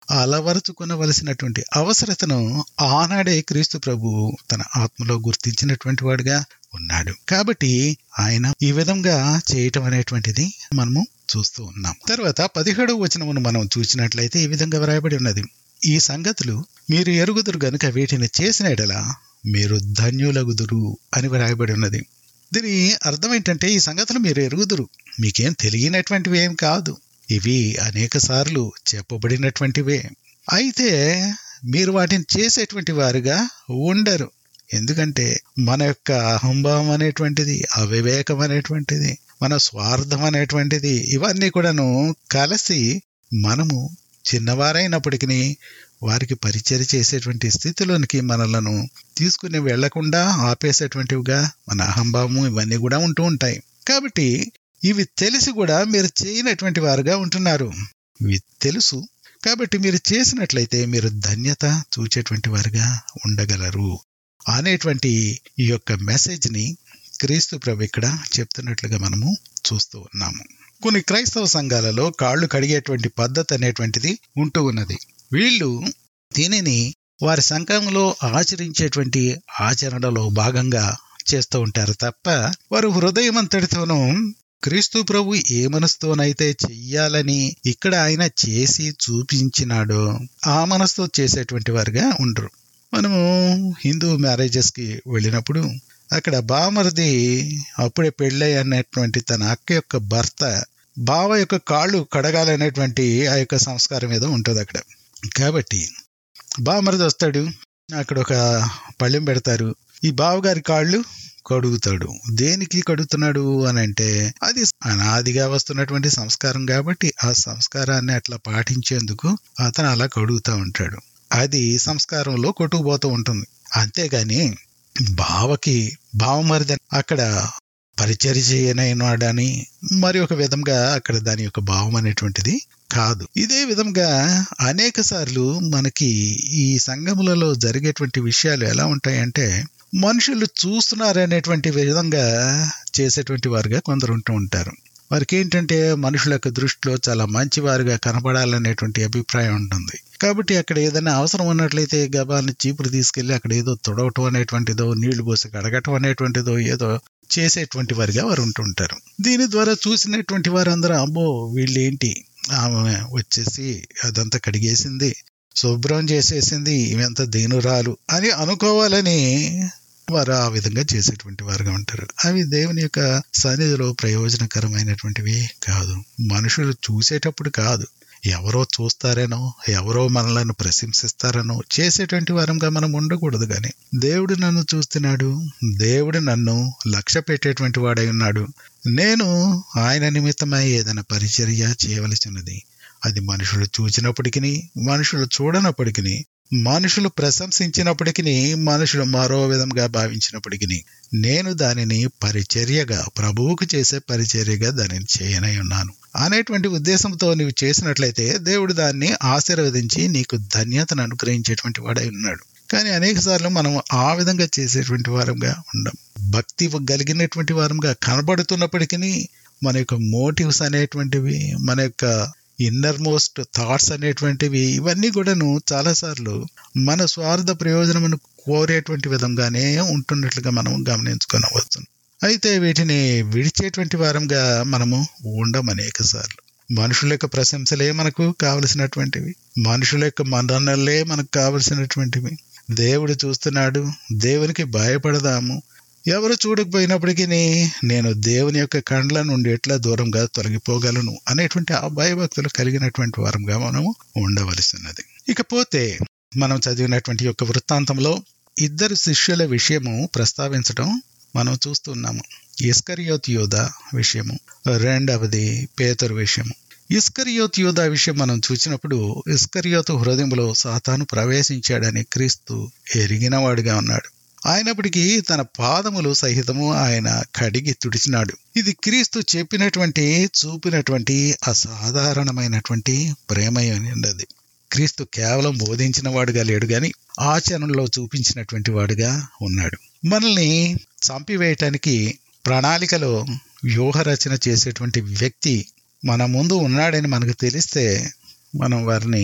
అలవరుచుకునవలసినటువంటి అవసరతను ఆనాడే క్రీస్తు ప్రభు తన ఆత్మలో గుర్తించినటువంటి వాడుగా ఉన్నాడు కాబట్టి ఆయన ఈ విధంగా చేయటం అనేటువంటిది మనము చూస్తూ ఉన్నాం తర్వాత పదిహేడవ వచనమును మనం చూసినట్లయితే ఈ విధంగా వ్రాయబడి ఉన్నది ఈ సంగతులు మీరు ఎరుగుదురు గనుక వీటిని చేసిన ఎడల మీరు ధన్యులగుదురు అని వ్రాయబడి ఉన్నది దీని అర్థం ఏంటంటే ఈ సంగతులు మీరు ఎరుగుదురు మీకేం తెలియనటువంటివి ఏం కాదు ఇవి అనేక సార్లు చెప్పబడినటువంటివే అయితే మీరు వాటిని చేసేటువంటి వారుగా ఉండరు ఎందుకంటే మన యొక్క అహంభావం అనేటువంటిది అవివేకం అనేటువంటిది మన స్వార్థం అనేటువంటిది ఇవన్నీ కూడాను కలిసి మనము చిన్నవారైనప్పటికీ వారికి పరిచయం చేసేటువంటి స్థితిలోనికి మనలను తీసుకుని వెళ్లకుండా ఆపేసేటువంటివిగా మన అహంభావము ఇవన్నీ కూడా ఉంటూ ఉంటాయి కాబట్టి ఇవి తెలిసి కూడా మీరు చేయనటువంటి వారుగా ఉంటున్నారు ఇవి తెలుసు కాబట్టి మీరు చేసినట్లయితే మీరు ధన్యత చూచేటువంటి వారుగా ఉండగలరు అనేటువంటి ఈ యొక్క మెసేజ్ ని క్రీస్తు ప్రభు ఇక్కడ చెప్తున్నట్లుగా మనము చూస్తూ ఉన్నాము కొన్ని క్రైస్తవ సంఘాలలో కాళ్ళు కడిగేటువంటి పద్ధతి అనేటువంటిది ఉంటూ ఉన్నది వీళ్ళు దీనిని వారి సంఘంలో ఆచరించేటువంటి ఆచరణలో భాగంగా చేస్తూ ఉంటారు తప్ప వారు హృదయం అంతటితోనూ క్రీస్తు ప్రభు ఏ మనసుతోనైతే చెయ్యాలని ఇక్కడ ఆయన చేసి చూపించినాడో ఆ మనసుతో చేసేటువంటి వారుగా ఉండరు మనము హిందూ మ్యారేజెస్ కి వెళ్ళినప్పుడు అక్కడ బామర్ది అప్పుడే పెళ్ళై అన్నటువంటి తన అక్క యొక్క భర్త బావ యొక్క కాళ్ళు కడగాలనేటువంటి ఆ యొక్క సంస్కారం ఏదో ఉంటుంది అక్కడ కాబట్టి బామర్ది వస్తాడు అక్కడ ఒక పళ్ళెం పెడతారు ఈ బావగారి కాళ్ళు కడుగుతాడు దేనికి కడుగుతున్నాడు అని అంటే అది అనాదిగా వస్తున్నటువంటి సంస్కారం కాబట్టి ఆ సంస్కారాన్ని అట్లా పాటించేందుకు అతను అలా కడుగుతూ ఉంటాడు అది సంస్కారంలో కొట్టుకుపోతూ ఉంటుంది అంతేగాని బావకి బావమరిది అక్కడ పరిచర్య చేయనైనాడని మరి ఒక విధంగా అక్కడ దాని యొక్క భావం అనేటువంటిది కాదు ఇదే విధంగా అనేక సార్లు మనకి ఈ సంఘములలో జరిగేటువంటి విషయాలు ఎలా ఉంటాయంటే మనుషులు చూస్తున్నారనేటువంటి విధంగా చేసేటువంటి వారుగా కొందరు ఉంటూ ఉంటారు వారికి ఏంటంటే మనుషుల యొక్క దృష్టిలో చాలా మంచివారుగా కనపడాలనేటువంటి అభిప్రాయం ఉంటుంది కాబట్టి అక్కడ ఏదైనా అవసరం ఉన్నట్లయితే గబాల్ని చీపురు తీసుకెళ్లి అక్కడ ఏదో తొడవటం అనేటువంటిదో నీళ్లు పోసి కడగటం అనేటువంటిదో ఏదో చేసేటువంటి వారిగా వారు ఉంటుంటారు దీని ద్వారా చూసినటువంటి వారందరూ అమ్మో వీళ్ళేంటి ఆమె వచ్చేసి అదంతా కడిగేసింది శుభ్రం చేసేసింది ఇవంతా దేనురాలు అని అనుకోవాలని వారు ఆ విధంగా చేసేటువంటి వారుగా ఉంటారు అవి దేవుని యొక్క సన్నిధిలో ప్రయోజనకరమైనటువంటివి కాదు మనుషులు చూసేటప్పుడు కాదు ఎవరో చూస్తారనో ఎవరో మనలను ప్రశంసిస్తారనో చేసేటువంటి వారంగా మనం ఉండకూడదు కానీ దేవుడు నన్ను చూస్తున్నాడు దేవుడు నన్ను లక్ష్య పెట్టేటువంటి వాడై ఉన్నాడు నేను ఆయన నిమిత్తమై ఏదైనా పరిచర్య చేయవలసినది అది మనుషులు చూచినప్పటికీ మనుషులు చూడనప్పటికీ మనుషులు ప్రశంసించినప్పటికీ మనుషులు మరో విధంగా భావించినప్పటికీ నేను దానిని పరిచర్యగా ప్రభువుకు చేసే పరిచర్యగా దానిని చేయనై ఉన్నాను అనేటువంటి ఉద్దేశంతో నీవు చేసినట్లయితే దేవుడు దాన్ని ఆశీర్వదించి నీకు ధన్యతను అనుగ్రహించేటువంటి వాడై ఉన్నాడు కానీ అనేక సార్లు మనం ఆ విధంగా చేసేటువంటి వారంగా ఉండం భక్తి కలిగినటువంటి వారంగా కనబడుతున్నప్పటికీ మన యొక్క మోటివ్స్ అనేటువంటివి మన యొక్క ఇన్నర్ మోస్ట్ థాట్స్ అనేటువంటివి ఇవన్నీ కూడాను చాలాసార్లు మన స్వార్థ ప్రయోజనమును కోరేటువంటి విధంగానే ఉంటున్నట్లుగా మనం గమనించుకోనవచ్చు అయితే వీటిని విడిచేటువంటి వారంగా మనము ఉండం అనేక సార్లు మనుషుల యొక్క ప్రశంసలే మనకు కావలసినటువంటివి మనుషుల యొక్క మన్ననలే మనకు కావలసినటువంటివి దేవుడు చూస్తున్నాడు దేవునికి భయపడదాము ఎవరు చూడకపోయినప్పటికీ నేను దేవుని యొక్క కండ్ల నుండి ఎట్లా దూరంగా తొలగిపోగలను అనేటువంటి ఆ భయభక్తులు కలిగినటువంటి వారంగా మనము ఉండవలసినది ఇకపోతే మనం చదివినటువంటి యొక్క వృత్తాంతంలో ఇద్దరు శిష్యుల విషయము ప్రస్తావించడం మనం చూస్తున్నాము ఇస్కరియోత్ యోధ విషయము రెండవది పేతరు విషయము ఇస్కరియోత్ యోధ విషయం మనం చూసినప్పుడు ఇస్కరియోతు హృదయంలో సాతాను ప్రవేశించాడని క్రీస్తు ఎరిగినవాడుగా ఉన్నాడు అయినప్పటికీ తన పాదములు సహితము ఆయన కడిగి తుడిచినాడు ఇది క్రీస్తు చెప్పినటువంటి చూపినటువంటి అసాధారణమైనటువంటి ప్రేమది క్రీస్తు కేవలం బోధించిన వాడుగా లేడు గాని ఆచరణలో చూపించినటువంటి వాడుగా ఉన్నాడు మనల్ని చంపివేయటానికి ప్రణాళికలో వ్యూహరచన చేసేటువంటి వ్యక్తి మన ముందు ఉన్నాడని మనకు తెలిస్తే మనం వారిని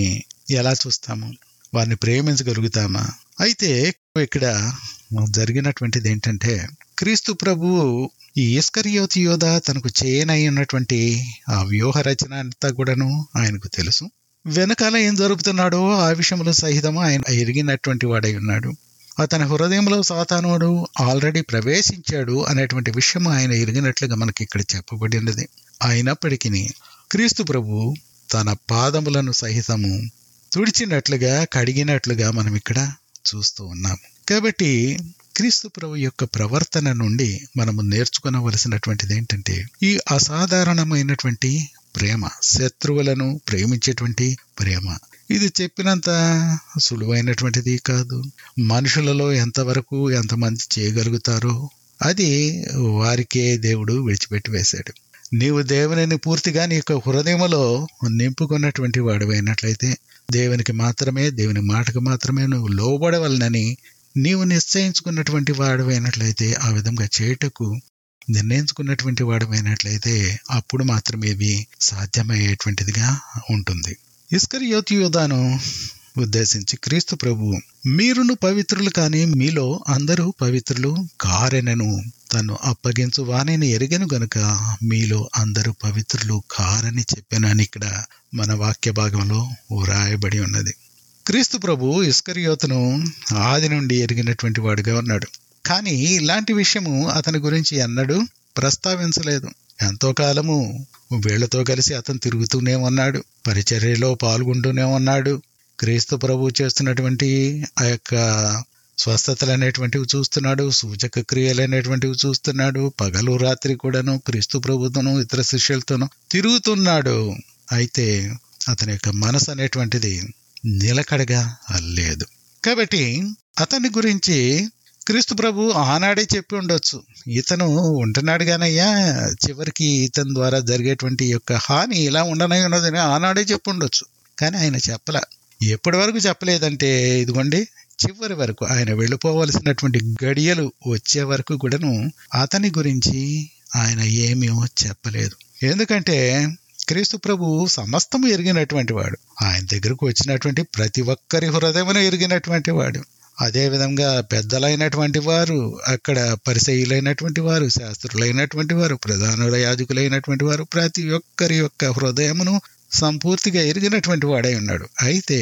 ఎలా చూస్తాము వారిని ప్రేమించగలుగుతామా అయితే ఇక్కడ జరిగినటువంటిది ఏంటంటే క్రీస్తు ప్రభువు ఈ ఇస్కరియోతి యోధ తనకు చేయనై ఉన్నటువంటి ఆ వ్యూహ రచన అంతా కూడాను ఆయనకు తెలుసు వెనకాల ఏం జరుగుతున్నాడో ఆ విషయంలో సహితము ఆయన ఎరిగినటువంటి వాడై ఉన్నాడు అతని హృదయంలో సాతానుడు ఆల్రెడీ ప్రవేశించాడు అనేటువంటి విషయం ఆయన ఎరిగినట్లుగా మనకి ఇక్కడ చెప్పబడినది అయినప్పటికీ క్రీస్తు ప్రభు తన పాదములను సహితము తుడిచినట్లుగా కడిగినట్లుగా మనం ఇక్కడ చూస్తూ ఉన్నాము కాబట్టి క్రీస్తు ప్రభు యొక్క ప్రవర్తన నుండి మనము నేర్చుకునవలసినటువంటిది ఏంటంటే ఈ అసాధారణమైనటువంటి ప్రేమ శత్రువులను ప్రేమించేటువంటి ప్రేమ ఇది చెప్పినంత సులువైనటువంటిది కాదు మనుషులలో ఎంతవరకు ఎంతమంది చేయగలుగుతారో అది వారికే దేవుడు విడిచిపెట్టి వేశాడు నీవు దేవునిని పూర్తిగా నీ యొక్క హృదయములో నింపుకున్నటువంటి వాడివైనట్లయితే దేవునికి మాత్రమే దేవుని మాటకు మాత్రమే నువ్వు లోబడవలనని నీవు నిశ్చయించుకున్నటువంటి వాడివైనట్లయితే ఆ విధంగా చేయుటకు నిర్ణయించుకున్నటువంటి వాడివైనట్లయితే అప్పుడు మాత్రమే ఇవి సాధ్యమయ్యేటువంటిదిగా ఉంటుంది ఇస్కరియోతి యోధాను ఉద్దేశించి క్రీస్తు ప్రభు మీరును పవిత్రులు కానీ మీలో అందరూ పవిత్రులు కారెనను తను అప్పగించు వాణిని ఎరిగను గనుక మీలో అందరూ పవిత్రులు కారని చెప్పానని ఇక్కడ మన వాక్య భాగంలో వ్రాయబడి ఉన్నది క్రీస్తు ప్రభు ఇస్కరియోతును ఆది నుండి ఎరిగినటువంటి వాడుగా ఉన్నాడు కానీ ఇలాంటి విషయము అతని గురించి ఎన్నడూ ప్రస్తావించలేదు ఎంతో కాలము వీళ్లతో కలిసి అతను తిరుగుతూనే ఉన్నాడు పరిచర్యలో పాల్గొంటూనే ఉన్నాడు క్రీస్తు ప్రభు చేస్తున్నటువంటి ఆ యొక్క స్వస్థతలు అనేటువంటివి చూస్తున్నాడు సూచక క్రియలు అనేటువంటివి చూస్తున్నాడు పగలు రాత్రి కూడాను క్రీస్తు ప్రభుతోను ఇతర శిష్యులతోనూ తిరుగుతున్నాడు అయితే అతని యొక్క మనసు అనేటువంటిది నిలకడగా లేదు కాబట్టి అతని గురించి క్రీస్తు ప్రభు ఆనాడే చెప్పి ఉండొచ్చు ఇతను ఉంటున్నాడు గానయ్యా చివరికి ఇతని ద్వారా జరిగేటువంటి యొక్క హాని ఇలా ఉండనై ఉన్నదని ఆనాడే చెప్పి ఉండొచ్చు కానీ ఆయన చెప్పల ఎప్పటి వరకు చెప్పలేదంటే ఇదిగోండి చివరి వరకు ఆయన వెళ్ళిపోవలసినటువంటి గడియలు వచ్చే వరకు కూడాను అతని గురించి ఆయన ఏమీ చెప్పలేదు ఎందుకంటే క్రీస్తు ప్రభు సమస్తము ఎరిగినటువంటి వాడు ఆయన దగ్గరకు వచ్చినటువంటి ప్రతి ఒక్కరి హృదయమును ఎరిగినటువంటి వాడు అదే విధంగా పెద్దలైనటువంటి వారు అక్కడ పరిసయులైనటువంటి వారు శాస్త్రులైనటువంటి వారు ప్రధానుల యాజకులైనటువంటి వారు ప్రతి ఒక్కరి యొక్క హృదయమును సంపూర్తిగా ఎరిగినటువంటి వాడై ఉన్నాడు అయితే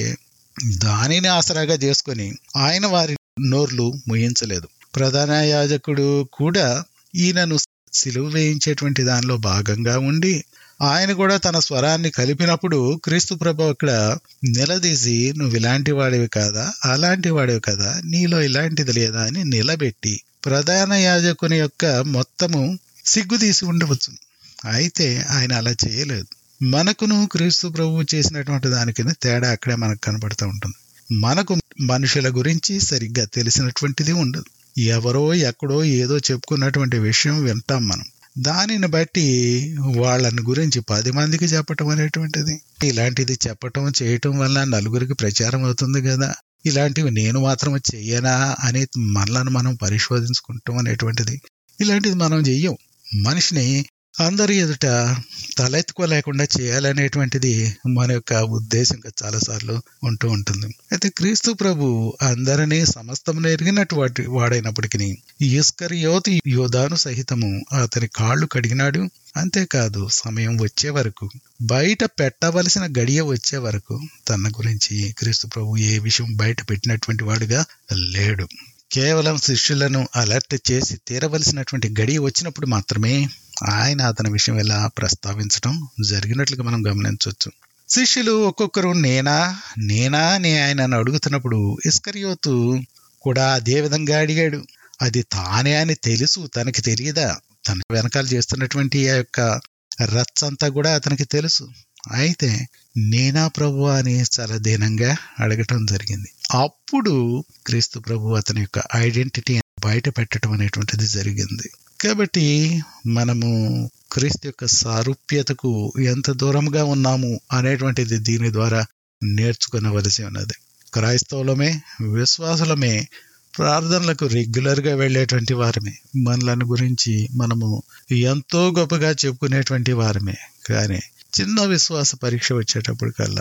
దానిని ఆసరాగా చేసుకొని ఆయన వారి నోర్లు ముయించలేదు ప్రధాన యాజకుడు కూడా ఈయనను సిలువ వేయించేటువంటి దానిలో భాగంగా ఉండి ఆయన కూడా తన స్వరాన్ని కలిపినప్పుడు క్రీస్తు ప్రభు అక్కడ నిలదీసి నువ్వు ఇలాంటి వాడివి కాదా అలాంటి వాడివి కదా నీలో ఇలాంటిది లేదా అని నిలబెట్టి ప్రధాన యాజకుని యొక్క మొత్తము సిగ్గు తీసి ఉండవచ్చు అయితే ఆయన అలా చేయలేదు మనకును క్రీస్తు ప్రభువు చేసినటువంటి దానికి తేడా అక్కడే మనకు కనబడుతూ ఉంటుంది మనకు మనుషుల గురించి సరిగ్గా తెలిసినటువంటిది ఉండదు ఎవరో ఎక్కడో ఏదో చెప్పుకున్నటువంటి విషయం వింటాం మనం దానిని బట్టి వాళ్ళని గురించి పది మందికి చెప్పటం అనేటువంటిది ఇలాంటిది చెప్పటం చేయటం వల్ల నలుగురికి ప్రచారం అవుతుంది కదా ఇలాంటివి నేను మాత్రం చెయ్యనా అని మనలను మనం పరిశోధించుకుంటాం అనేటువంటిది ఇలాంటిది మనం చెయ్యం మనిషిని అందరి ఎదుట తలెత్తుకోలేకుండా చేయాలనేటువంటిది మన యొక్క ఉద్దేశం చాలాసార్లు ఉంటూ ఉంటుంది అయితే క్రీస్తు ప్రభు అందరినీ సమస్తమును ఎరిగినటువంటి వాడైనప్పటికీ ఇస్కరి యోతి యోధాను సహితము అతని కాళ్ళు కడిగినాడు అంతేకాదు సమయం వచ్చే వరకు బయట పెట్టవలసిన గడియ వచ్చే వరకు తన గురించి క్రీస్తు ప్రభు ఏ విషయం బయట పెట్టినటువంటి వాడుగా లేడు కేవలం శిష్యులను అలర్ట్ చేసి తీరవలసినటువంటి గడియ వచ్చినప్పుడు మాత్రమే ఆయన అతని విషయం ఎలా ప్రస్తావించడం జరిగినట్లుగా మనం గమనించవచ్చు శిష్యులు ఒక్కొక్కరు నేనా నేనా అని ఆయనను అడుగుతున్నప్పుడు ఇస్కరియోతు కూడా అదే విధంగా అడిగాడు అది తానే అని తెలుసు తనకి తెలియదా తన వెనకాల చేస్తున్నటువంటి ఆ యొక్క రచ్చంతా కూడా అతనికి తెలుసు అయితే నేనా ప్రభు అని చాలా దీనంగా అడగటం జరిగింది అప్పుడు క్రీస్తు ప్రభు అతని యొక్క ఐడెంటిటీ బయట పెట్టడం అనేటువంటిది జరిగింది కాబట్టి మనము క్రీస్తు యొక్క సారూప్యతకు ఎంత దూరంగా ఉన్నాము అనేటువంటిది దీని ద్వారా నేర్చుకునవలసి ఉన్నది క్రైస్తవులమే విశ్వాసులమే ప్రార్థనలకు రెగ్యులర్గా వెళ్ళేటువంటి వారమే మనలను గురించి మనము ఎంతో గొప్పగా చెప్పుకునేటువంటి వారమే కానీ చిన్న విశ్వాస పరీక్ష వచ్చేటప్పటికల్లా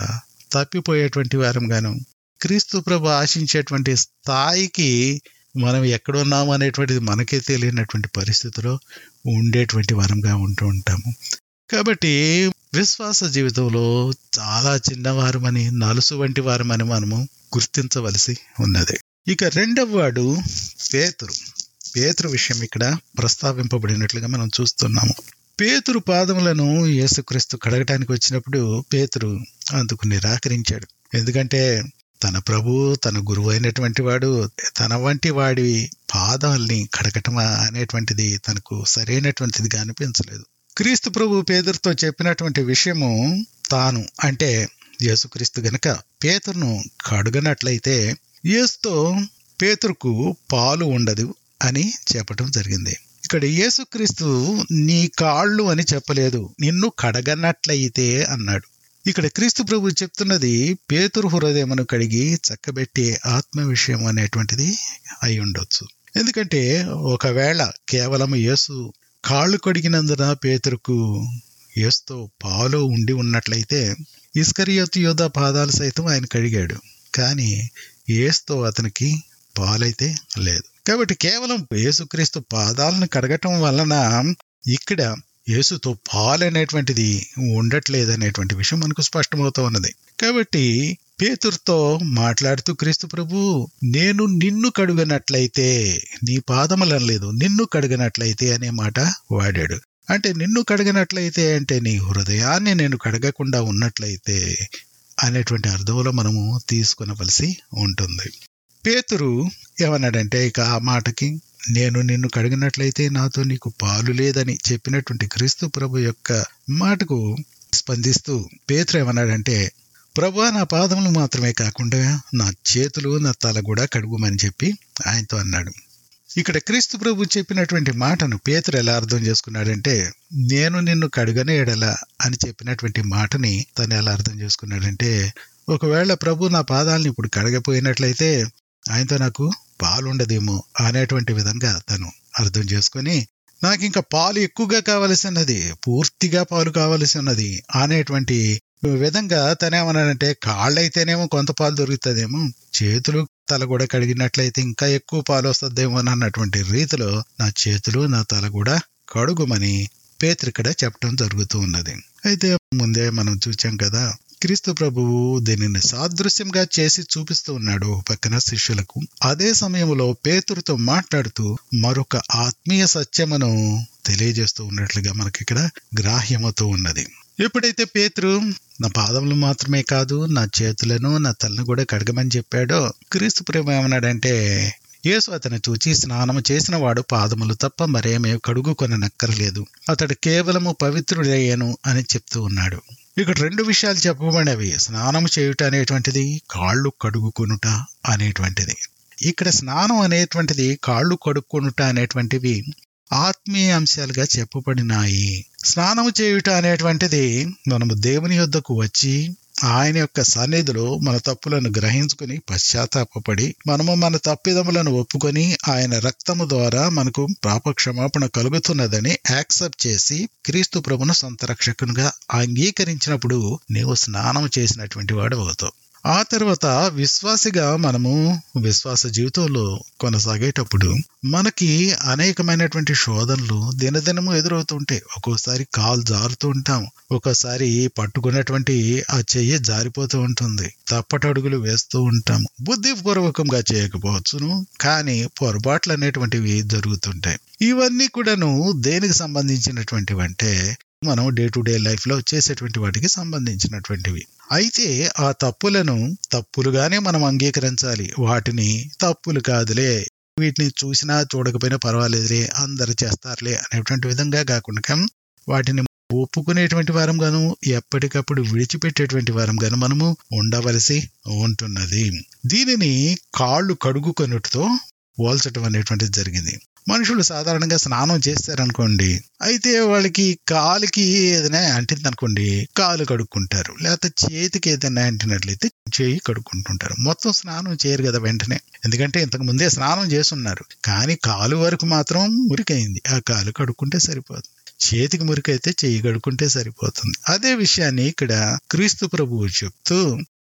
తప్పిపోయేటువంటి వారంగాను క్రీస్తు ప్రభు ఆశించేటువంటి స్థాయికి మనం ఎక్కడున్నాము అనేటువంటిది మనకే తెలియనటువంటి పరిస్థితిలో ఉండేటువంటి వారంగా ఉంటూ ఉంటాము కాబట్టి విశ్వాస జీవితంలో చాలా చిన్నవారమని నలుసు వంటి వారమని మనము గుర్తించవలసి ఉన్నది ఇక రెండవ వాడు పేతురు పేతురు విషయం ఇక్కడ ప్రస్తావింపబడినట్లుగా మనం చూస్తున్నాము పేతురు పాదములను యేసుక్రీస్తు కడగటానికి వచ్చినప్పుడు పేతురు అందుకు నిరాకరించాడు ఎందుకంటే తన ప్రభు తన గురువు అయినటువంటి వాడు తన వంటి వాడి పాదాల్ని కడగటమా అనేటువంటిది తనకు సరైనటువంటిదిగా అనిపించలేదు క్రీస్తు ప్రభు పేదరితో చెప్పినటువంటి విషయము తాను అంటే యేసుక్రీస్తు గనక పేతురును కడుగనట్లయితే యేసుతో పేతురుకు పాలు ఉండదు అని చెప్పటం జరిగింది ఇక్కడ యేసుక్రీస్తు నీ కాళ్ళు అని చెప్పలేదు నిన్ను కడగనట్లయితే అన్నాడు ఇక్కడ క్రీస్తు ప్రభు చెప్తున్నది పేతురు హృదయమును కడిగి చక్కబెట్టే ఆత్మ విషయం అనేటువంటిది అయి ఉండొచ్చు ఎందుకంటే ఒకవేళ కేవలం యేసు కాళ్ళు కడిగినందున పేతురుకు యేసుతో పాలు ఉండి ఉన్నట్లయితే ఇస్కరియోతు యోధ పాదాలు సైతం ఆయన కడిగాడు కానీ యేసుతో అతనికి పాలైతే లేదు కాబట్టి కేవలం యేసుక్రీస్తు పాదాలను కడగటం వలన ఇక్కడ యేసుతో పాలు అనేటువంటిది ఉండట్లేదు అనేటువంటి విషయం మనకు స్పష్టమవుతూ ఉన్నది కాబట్టి పేతురుతో మాట్లాడుతూ క్రీస్తు ప్రభు నేను నిన్ను కడుగనట్లయితే నీ పాదములను లేదు నిన్ను కడుగనట్లయితే అనే మాట వాడాడు అంటే నిన్ను కడగనట్లయితే అంటే నీ హృదయాన్ని నేను కడగకుండా ఉన్నట్లయితే అనేటువంటి అర్థంలో మనము తీసుకునవలసి ఉంటుంది పేతురు ఏమన్నాడంటే ఇక ఆ మాటకి నేను నిన్ను కడిగినట్లయితే నాతో నీకు పాలు లేదని చెప్పినటువంటి క్రీస్తు ప్రభు యొక్క మాటకు స్పందిస్తూ పేతురు ఏమన్నాడంటే ప్రభు నా పాదములు మాత్రమే కాకుండా నా చేతులు నా తల కూడా కడుగుమని చెప్పి ఆయనతో అన్నాడు ఇక్కడ క్రీస్తు ప్రభు చెప్పినటువంటి మాటను పేతురు ఎలా అర్థం చేసుకున్నాడంటే నేను నిన్ను కడుగనే ఎడల అని చెప్పినటువంటి మాటని తను ఎలా అర్థం చేసుకున్నాడంటే ఒకవేళ ప్రభు నా పాదాలను ఇప్పుడు కడగపోయినట్లయితే ఆయనతో నాకు పాలు ఉండదేమో అనేటువంటి విధంగా తను అర్థం చేసుకొని నాకు ఇంకా పాలు ఎక్కువగా కావలసి ఉన్నది పూర్తిగా పాలు కావలసి ఉన్నది అనేటువంటి విధంగా తనేమన్నాడంటే కాళ్ళైతేనేమో కొంత పాలు దొరుకుతుందేమో చేతులు తల కూడా కడిగినట్లయితే ఇంకా ఎక్కువ పాలు వస్తుందేమో అన్నటువంటి రీతిలో నా చేతులు నా తల కూడా కడుగుమని పేత్రికడ చెప్పడం జరుగుతూ ఉన్నది అయితే ముందే మనం చూచాం కదా క్రీస్తు ప్రభువు దీనిని సాదృశ్యంగా చేసి చూపిస్తూ ఉన్నాడు పక్కన శిష్యులకు అదే సమయంలో పేతురుతో మాట్లాడుతూ మరొక ఆత్మీయ సత్యమును తెలియజేస్తూ ఉన్నట్లుగా మనకి ఇక్కడ గ్రాహ్యమవుతూ ఉన్నది ఎప్పుడైతే పేతురు నా పాదములు మాత్రమే కాదు నా చేతులను నా తలను కూడా కడగమని చెప్పాడో క్రీస్తు ప్రేమ ఏమన్నాడంటే యేసు అతను చూచి స్నానము చేసిన వాడు పాదములు తప్ప మరేమీ కడుగుకొననక్కర్లేదు అతడు కేవలము పవిత్రుడయ్యను అని చెప్తూ ఉన్నాడు ఇక్కడ రెండు విషయాలు చెప్పబడినవి స్నానం చేయుట అనేటువంటిది కాళ్ళు కడుగుకొనుట అనేటువంటిది ఇక్కడ స్నానం అనేటువంటిది కాళ్ళు కడుక్కొనుట అనేటువంటివి ఆత్మీయ అంశాలుగా చెప్పబడినాయి స్నానము చేయుట అనేటువంటిది మనము దేవుని యొద్దకు వచ్చి ఆయన యొక్క సన్నిధిలో మన తప్పులను గ్రహించుకుని పశ్చాత్తాపడి మనము మన తప్పిదములను ఒప్పుకొని ఆయన రక్తము ద్వారా మనకు పాపక్షమాపణ కలుగుతున్నదని యాక్సెప్ట్ చేసి క్రీస్తు ప్రభును సొంత రక్షకునిగా అంగీకరించినప్పుడు నీవు స్నానం చేసినటువంటి వాడు అవుతావు ఆ తర్వాత విశ్వాసిగా మనము విశ్వాస జీవితంలో కొనసాగేటప్పుడు మనకి అనేకమైనటువంటి శోధనలు దినదినము ఎదురవుతుంటాయి ఒక్కోసారి కాలు జారుతూ ఉంటాం ఒక్కోసారి పట్టుకున్నటువంటి ఆ చెయ్యి జారిపోతూ ఉంటుంది తప్పటడుగులు వేస్తూ ఉంటాము బుద్ధిపూర్వకంగా చేయకపోవచ్చును కానీ పొరపాట్లు అనేటువంటివి జరుగుతుంటాయి ఇవన్నీ కూడాను దేనికి సంబంధించినటువంటివి అంటే మనం డే టు డే లైఫ్ లో చేసేటువంటి వాటికి సంబంధించినటువంటివి అయితే ఆ తప్పులను తప్పులుగానే మనం అంగీకరించాలి వాటిని తప్పులు కాదులే వీటిని చూసినా చూడకపోయినా పర్వాలేదులే అందరు చేస్తారులే అనేటువంటి విధంగా కాకుండా వాటిని ఒప్పుకునేటువంటి వారంగాను ఎప్పటికప్పుడు విడిచిపెట్టేటువంటి వారంగాను మనము ఉండవలసి ఉంటున్నది దీనిని కాళ్ళు కడుగుకొనుటతో పోల్చడం అనేటువంటిది జరిగింది మనుషులు సాధారణంగా స్నానం చేస్తారనుకోండి అయితే వాళ్ళకి కాలుకి ఏదైనా అంటింది అనుకోండి కాలు కడుక్కుంటారు లేకపోతే చేతికి ఏదైనా అంటినట్లయితే చేయి కడుక్కుంటుంటారు మొత్తం స్నానం చేయరు కదా వెంటనే ఎందుకంటే ఇంతకు ముందే స్నానం చేస్తున్నారు కానీ కాలు వరకు మాత్రం మురికైంది ఆ కాలు కడుక్కుంటే సరిపోతుంది చేతికి మురికైతే చెయ్యి కడుక్కుంటే సరిపోతుంది అదే విషయాన్ని ఇక్కడ క్రీస్తు ప్రభువు చెప్తూ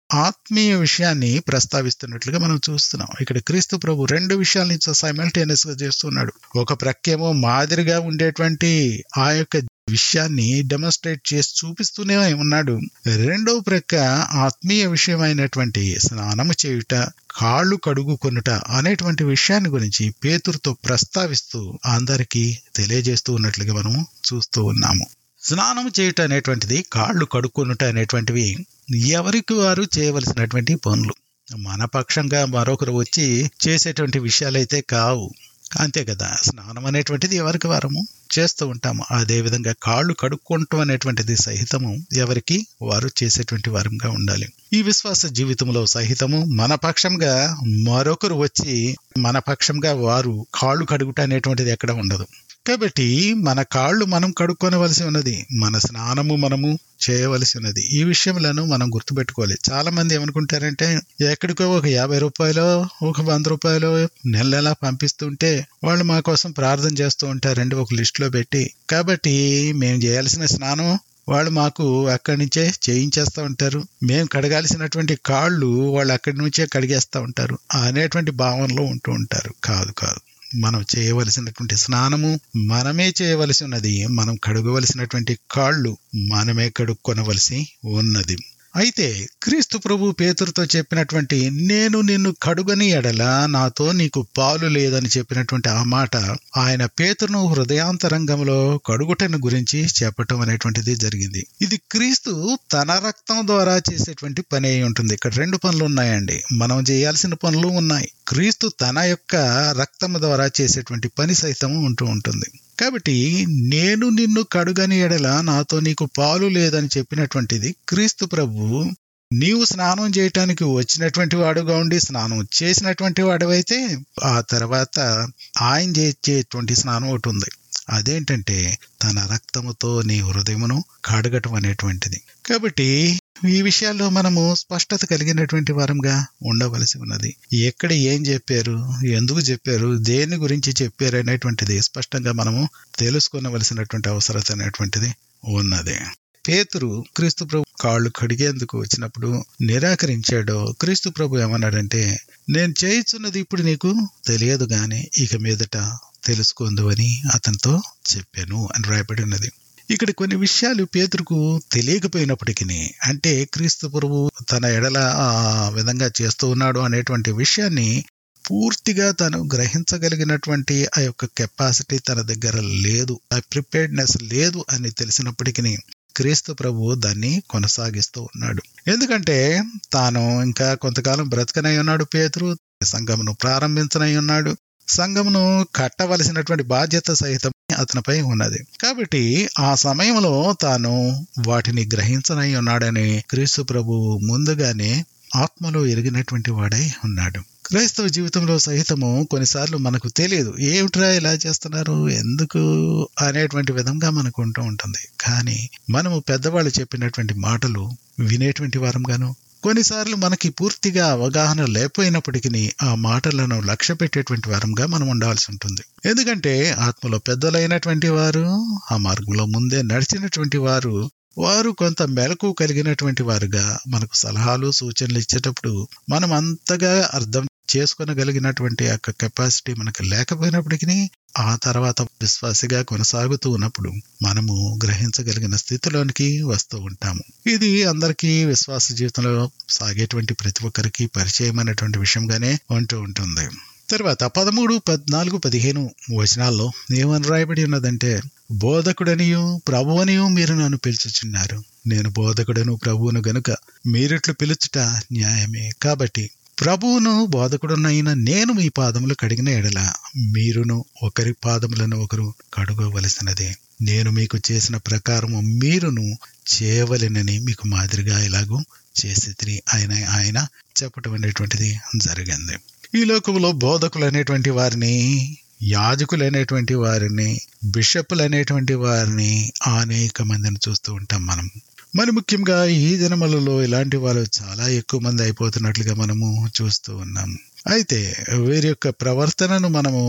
ఆత్మీయ విషయాన్ని ప్రస్తావిస్తున్నట్లుగా మనం చూస్తున్నాం ఇక్కడ క్రీస్తు ప్రభు రెండు విషయాల్ని సైమల్టేనియస్ గా చేస్తున్నాడు ఒక ప్రక్యేమో మాదిరిగా ఉండేటువంటి ఆ యొక్క విషయాన్ని డెమాన్స్ట్రేట్ చేసి చూపిస్తూనే ఉన్నాడు రెండవ ప్రక్క ఆత్మీయ విషయమైనటువంటి స్నానము చేయుట కాళ్ళు కడుగుకొనుట అనేటువంటి విషయాన్ని గురించి పేతురుతో ప్రస్తావిస్తూ అందరికీ తెలియజేస్తూ ఉన్నట్లుగా మనము చూస్తూ ఉన్నాము స్నానం చేయుట అనేటువంటిది కాళ్ళు కడుక్కొనుట అనేటువంటివి ఎవరికి వారు చేయవలసినటువంటి పనులు మన పక్షంగా మరొకరు వచ్చి చేసేటువంటి విషయాలైతే కావు అంతే కదా స్నానం అనేటువంటిది ఎవరికి వారము చేస్తూ ఉంటాము అదే విధంగా కాళ్ళు కడుక్కోవటం అనేటువంటిది సహితము ఎవరికి వారు చేసేటువంటి వారంగా ఉండాలి ఈ విశ్వాస జీవితంలో సహితము మన పక్షంగా మరొకరు వచ్చి మన పక్షంగా వారు కాళ్ళు కడుగుట అనేటువంటిది ఎక్కడ ఉండదు కాబట్టి మన కాళ్ళు మనం కడుక్కొనవలసి ఉన్నది మన స్నానము మనము చేయవలసి ఉన్నది ఈ విషయంలో మనం గుర్తుపెట్టుకోవాలి చాలా మంది ఏమనుకుంటారంటే ఎక్కడికో ఒక యాభై రూపాయలు ఒక వంద రూపాయలు నెల నెలా పంపిస్తుంటే వాళ్ళు మా కోసం ప్రార్థన చేస్తూ ఉంటారండి ఒక లిస్ట్ లో పెట్టి కాబట్టి మేము చేయాల్సిన స్నానం వాళ్ళు మాకు అక్కడి నుంచే చేయించేస్తూ ఉంటారు మేము కడగాల్సినటువంటి కాళ్ళు వాళ్ళు అక్కడి నుంచే కడిగేస్తూ ఉంటారు అనేటువంటి భావనలో ఉంటూ ఉంటారు కాదు కాదు మనం చేయవలసినటువంటి స్నానము మనమే చేయవలసి ఉన్నది మనం కడుగవలసినటువంటి కాళ్ళు మనమే కడుక్కొనవలసి ఉన్నది అయితే క్రీస్తు ప్రభు పేతురుతో చెప్పినటువంటి నేను నిన్ను కడుగని ఎడల నాతో నీకు పాలు లేదని చెప్పినటువంటి ఆ మాట ఆయన పేతురును హృదయాంతరంగంలో కడుగుటను గురించి చెప్పటం అనేటువంటిది జరిగింది ఇది క్రీస్తు తన రక్తం ద్వారా చేసేటువంటి పని అయి ఉంటుంది ఇక్కడ రెండు పనులు ఉన్నాయండి మనం చేయాల్సిన పనులు ఉన్నాయి క్రీస్తు తన యొక్క రక్తం ద్వారా చేసేటువంటి పని సైతం ఉంటూ ఉంటుంది కాబట్టి నేను నిన్ను కడుగని ఎడల నాతో నీకు పాలు లేదని చెప్పినటువంటిది క్రీస్తు ప్రభు నీవు స్నానం చేయటానికి వచ్చినటువంటి వాడుగా ఉండి స్నానం చేసినటువంటి వాడివైతే ఆ తర్వాత ఆయన చేసేటువంటి స్నానం ఒకటి ఉంది అదేంటంటే తన రక్తముతో నీ హృదయమును కడగటం అనేటువంటిది కాబట్టి ఈ విషయాల్లో మనము స్పష్టత కలిగినటువంటి వారంగా ఉండవలసి ఉన్నది ఎక్కడ ఏం చెప్పారు ఎందుకు చెప్పారు దేని గురించి చెప్పారు అనేటువంటిది స్పష్టంగా మనము తెలుసుకొనవలసినటువంటి అవసరత అనేటువంటిది ఉన్నది పేతురు క్రీస్తు ప్రభు కాళ్ళు కడిగేందుకు వచ్చినప్పుడు నిరాకరించాడో క్రీస్తు ప్రభు ఏమన్నాడంటే నేను చేయిస్తున్నది ఇప్పుడు నీకు తెలియదు గాని ఇక మీదట తెలుసుకుందు అని అతనితో చెప్పాను అని రాయబడి ఉన్నది ఇక్కడ కొన్ని విషయాలు పేతురుకు తెలియకపోయినప్పటికీ అంటే క్రీస్తు ప్రభు తన ఎడల ఆ విధంగా చేస్తూ ఉన్నాడు అనేటువంటి విషయాన్ని పూర్తిగా తను గ్రహించగలిగినటువంటి ఆ యొక్క కెపాసిటీ తన దగ్గర లేదు ఆ ప్రిపేర్డ్నెస్ లేదు అని తెలిసినప్పటికీ క్రీస్తు ప్రభు దాన్ని కొనసాగిస్తూ ఉన్నాడు ఎందుకంటే తాను ఇంకా కొంతకాలం బ్రతకనై ఉన్నాడు పేతురు సంఘమును ప్రారంభించనై ఉన్నాడు సంఘమును కట్టవలసినటువంటి బాధ్యత సహితం అతనిపై ఉన్నది కాబట్టి ఆ సమయంలో తాను వాటిని గ్రహించనై ఉన్నాడని క్రీస్తు ప్రభు ముందుగానే ఆత్మలో ఎరిగినటువంటి వాడై ఉన్నాడు క్రైస్తవ జీవితంలో సహితము కొన్నిసార్లు మనకు తెలియదు ఏమిట్రా ఇలా చేస్తున్నారు ఎందుకు అనేటువంటి విధంగా మనకు ఉంటూ ఉంటుంది కానీ మనము పెద్దవాళ్ళు చెప్పినటువంటి మాటలు వినేటువంటి వారంగాను కొన్నిసార్లు మనకి పూర్తిగా అవగాహన లేకపోయినప్పటికీ ఆ మాటలను లక్ష్య పెట్టేటువంటి వారంగా మనం ఉండాల్సి ఉంటుంది ఎందుకంటే ఆత్మలో పెద్దలైనటువంటి వారు ఆ మార్గంలో ముందే నడిచినటువంటి వారు వారు కొంత మెలకు కలిగినటువంటి వారుగా మనకు సలహాలు సూచనలు ఇచ్చేటప్పుడు మనం అంతగా అర్థం చేసుకొనగలిగినటువంటి యొక్క కెపాసిటీ మనకు లేకపోయినప్పటికీ ఆ తర్వాత విశ్వాసిగా కొనసాగుతూ ఉన్నప్పుడు మనము గ్రహించగలిగిన స్థితిలోనికి వస్తూ ఉంటాము ఇది అందరికీ విశ్వాస జీవితంలో సాగేటువంటి ప్రతి ఒక్కరికి పరిచయమైనటువంటి విషయంగానే ఉంటూ ఉంటుంది తర్వాత పదమూడు పద్నాలుగు పదిహేను వచనాల్లో ఏమని రాయబడి ఉన్నదంటే బోధకుడనియు ప్రభువనియు మీరు నన్ను పిలుచుచున్నారు నేను బోధకుడను ప్రభువును గనుక మీరిట్లు పిలుచుట న్యాయమే కాబట్టి ప్రభువును బోధకుడునైన నేను మీ పాదములు కడిగిన ఎడల మీరును ఒకరి పాదములను ఒకరు కడుగవలసినదే నేను మీకు చేసిన ప్రకారము మీరును చేయవలెనని మీకు మాదిరిగా ఇలాగూ చేసి ఆయన ఆయన చెప్పటం అనేటువంటిది జరిగింది ఈ లోకంలో బోధకులు అనేటువంటి వారిని యాజకులు అనేటువంటి వారిని బిషపులు అనేటువంటి వారిని అనేక మందిని చూస్తూ ఉంటాం మనం మరి ముఖ్యంగా ఈ దినములలో ఇలాంటి వాళ్ళు చాలా ఎక్కువ మంది అయిపోతున్నట్లుగా మనము చూస్తూ ఉన్నాము అయితే వీరి యొక్క ప్రవర్తనను మనము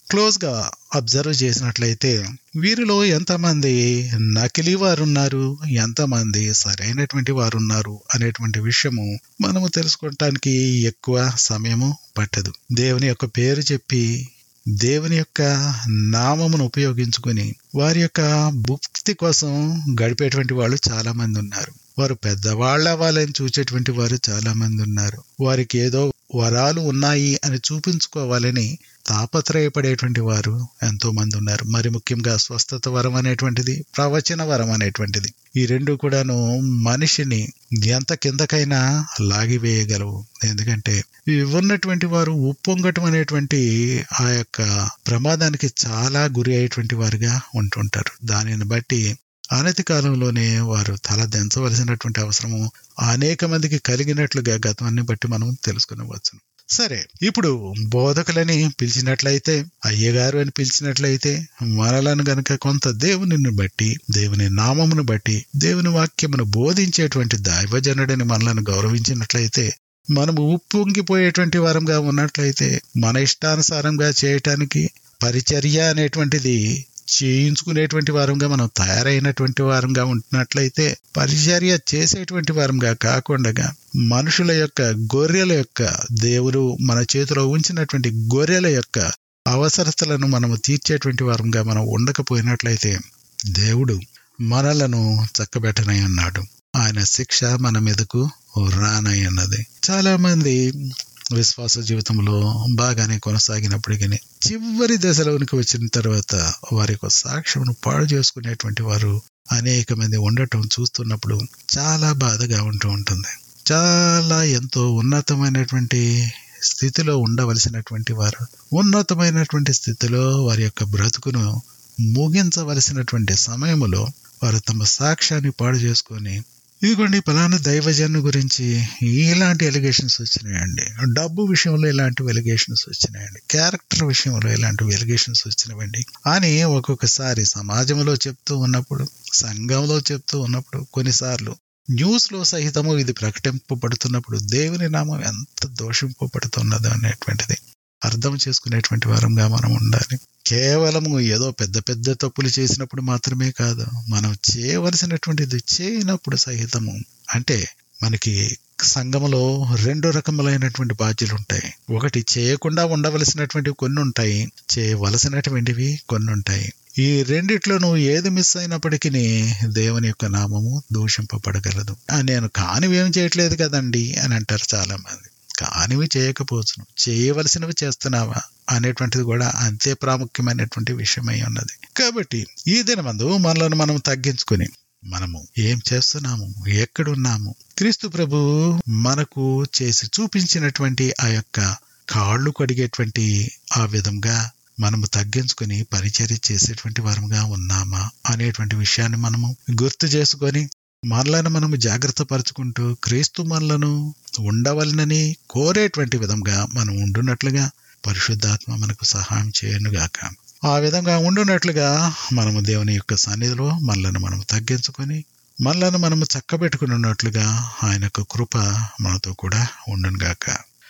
క్లోజ్ గా అబ్జర్వ్ చేసినట్లయితే వీరిలో ఎంతమంది నకిలీ వారు ఉన్నారు ఎంతమంది సరైనటువంటి వారు ఉన్నారు అనేటువంటి విషయము మనము తెలుసుకోవటానికి ఎక్కువ సమయము పట్టదు దేవుని యొక్క పేరు చెప్పి దేవుని యొక్క నామమును ఉపయోగించుకుని వారి యొక్క భుక్తి కోసం గడిపేటువంటి వాళ్ళు చాలా మంది ఉన్నారు వారు పెద్దవాళ్ళ అవ్వాలని చూసేటువంటి వారు చాలా మంది ఉన్నారు వారికి ఏదో వరాలు ఉన్నాయి అని చూపించుకోవాలని తాపత్రయపడేటువంటి వారు ఎంతో మంది ఉన్నారు మరి ముఖ్యంగా స్వస్థత వరం అనేటువంటిది ప్రవచన వరం అనేటువంటిది ఈ రెండు కూడాను మనిషిని ఎంత కిందకైనా లాగివేయగలవు ఎందుకంటే ఉన్నటువంటి వారు ఉప్పొంగటం అనేటువంటి ఆ యొక్క ప్రమాదానికి చాలా గురి అయ్యేటువంటి వారుగా ఉంటుంటారు దానిని బట్టి అనతి కాలంలోనే వారు తల దించవలసినటువంటి అవసరము అనేక మందికి కలిగినట్లుగా గతాన్ని బట్టి మనం తెలుసుకునవచ్చు సరే ఇప్పుడు బోధకులని పిలిచినట్లయితే అయ్యగారు అని పిలిచినట్లయితే మనలను గనక కొంత దేవునిని బట్టి దేవుని నామమును బట్టి దేవుని వాక్యమును బోధించేటువంటి దైవజనుడిని మనలను గౌరవించినట్లయితే మనము ఉప్పొంగిపోయేటువంటి వారంగా ఉన్నట్లయితే మన ఇష్టానుసారంగా చేయటానికి పరిచర్య అనేటువంటిది చేయించుకునేటువంటి వారంగా మనం తయారైనటువంటి వారంగా ఉంటున్నట్లయితే పరిచర్య చేసేటువంటి వారంగా కాకుండా మనుషుల యొక్క గొర్రెల యొక్క దేవుడు మన చేతిలో ఉంచినటువంటి గొర్రెల యొక్క అవసరతలను మనము తీర్చేటువంటి వారంగా మనం ఉండకపోయినట్లయితే దేవుడు మనలను చక్కబెట్టనై అన్నాడు ఆయన శిక్ష మన మీదకు రానై అన్నది చాలా మంది విశ్వాస జీవితంలో బాగానే కొనసాగినప్పటికీ చివరి దశలోనికి వచ్చిన తర్వాత వారి యొక్క సాక్ష్యమును పాడు చేసుకునేటువంటి వారు అనేక మంది ఉండటం చూస్తున్నప్పుడు చాలా బాధగా ఉంటూ ఉంటుంది చాలా ఎంతో ఉన్నతమైనటువంటి స్థితిలో ఉండవలసినటువంటి వారు ఉన్నతమైనటువంటి స్థితిలో వారి యొక్క బ్రతుకును ముగించవలసినటువంటి సమయంలో వారు తమ సాక్ష్యాన్ని పాడు చేసుకొని ఇదిగోండి పలానా దైవజను గురించి ఇలాంటి ఎలిగేషన్స్ వచ్చినాయండి డబ్బు విషయంలో ఇలాంటి ఎలిగేషన్స్ వచ్చినాయండి క్యారెక్టర్ విషయంలో ఇలాంటి ఎలిగేషన్స్ వచ్చినవండి అని ఒక్కొక్కసారి సమాజంలో చెప్తూ ఉన్నప్పుడు సంఘంలో చెప్తూ ఉన్నప్పుడు కొన్నిసార్లు న్యూస్ లో సహితము ఇది ప్రకటింపబడుతున్నప్పుడు దేవుని నామం ఎంత దోషింపబడుతున్నదో అనేటువంటిది అర్థం చేసుకునేటువంటి వారంగా మనం ఉండాలి కేవలము ఏదో పెద్ద పెద్ద తప్పులు చేసినప్పుడు మాత్రమే కాదు మనం చేయవలసినటువంటిది చేయనప్పుడు సహితము అంటే మనకి సంఘములో రెండు రకములైనటువంటి బాధ్యతలు ఉంటాయి ఒకటి చేయకుండా ఉండవలసినటువంటి కొన్ని ఉంటాయి చేయవలసినటువంటివి కొన్ని ఉంటాయి ఈ రెండిట్లో నువ్వు ఏది మిస్ అయినప్పటికీ దేవుని యొక్క నామము దూషింపబడగలదు నేను కానివి ఏం చేయట్లేదు కదండి అని అంటారు చాలా మంది కానివి చేయకపోవచ్చును చేయవలసినవి చేస్తున్నావా అనేటువంటిది కూడా అంతే ప్రాముఖ్యమైనటువంటి విషయమై ఉన్నది కాబట్టి ఈ దినమందు మనలను మనం తగ్గించుకొని మనము ఏం చేస్తున్నాము ఎక్కడున్నాము క్రీస్తు ప్రభు మనకు చేసి చూపించినటువంటి ఆ యొక్క కాళ్ళు కడిగేటువంటి ఆ విధంగా మనము తగ్గించుకొని పరిచర్య చేసేటువంటి వారముగా ఉన్నామా అనేటువంటి విషయాన్ని మనము గుర్తు చేసుకొని మనలను మనము జాగ్రత్త పరుచుకుంటూ క్రీస్తు మనలను ఉండవలనని కోరేటువంటి విధంగా మనం ఉండునట్లుగా పరిశుద్ధాత్మ మనకు సహాయం చేయనుగాక ఆ విధంగా ఉండునట్లుగా మనము దేవుని యొక్క సన్నిధిలో మనలను మనం తగ్గించుకొని మనలను మనము చక్కబెట్టుకున్నట్లుగా ఆయన యొక్క కృప మనతో కూడా ఉండునుగాక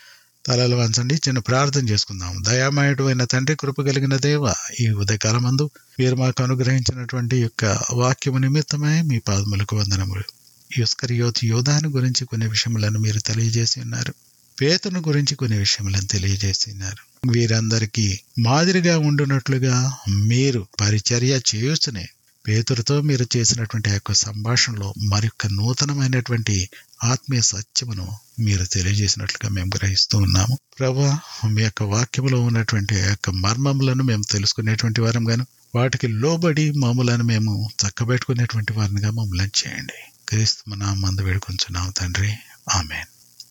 తలలు వంచండి చిన్న ప్రార్థన చేసుకుందాం దయామయుడు అయిన తండ్రి కృప కలిగిన దేవ ఈ ఉదయకాలం మందు మీరు మాకు అనుగ్రహించినటువంటి యొక్క వాక్యము నిమిత్తమై మీ పాదములకు వందనములు యుస్కరియోత్ యోధాను గురించి కొన్ని విషయములను మీరు తెలియజేసి ఉన్నారు పేతును గురించి కొన్ని విషయములను తెలియజేసి ఉన్నారు వీరందరికీ మాదిరిగా ఉండునట్లుగా మీరు పరిచర్య చేయుచునే పేతురుతో మీరు చేసినటువంటి ఆ యొక్క సంభాషణలో మరొక నూతనమైనటువంటి ఆత్మీయ సత్యమును మీరు తెలియజేసినట్లుగా మేము గ్రహిస్తూ ఉన్నాము ప్రభా మీ యొక్క వాక్యములో ఉన్నటువంటి ఆ యొక్క మర్మములను మేము తెలుసుకునేటువంటి వారం గాను వాటికి లోబడి మమ్మలను మేము చక్కబెట్టుకునేటువంటి వారినిగా మమ్మల్ని చేయండి క్రీస్తు నామందు వేడుకొంచున్నాము తండ్రి ఆమెన్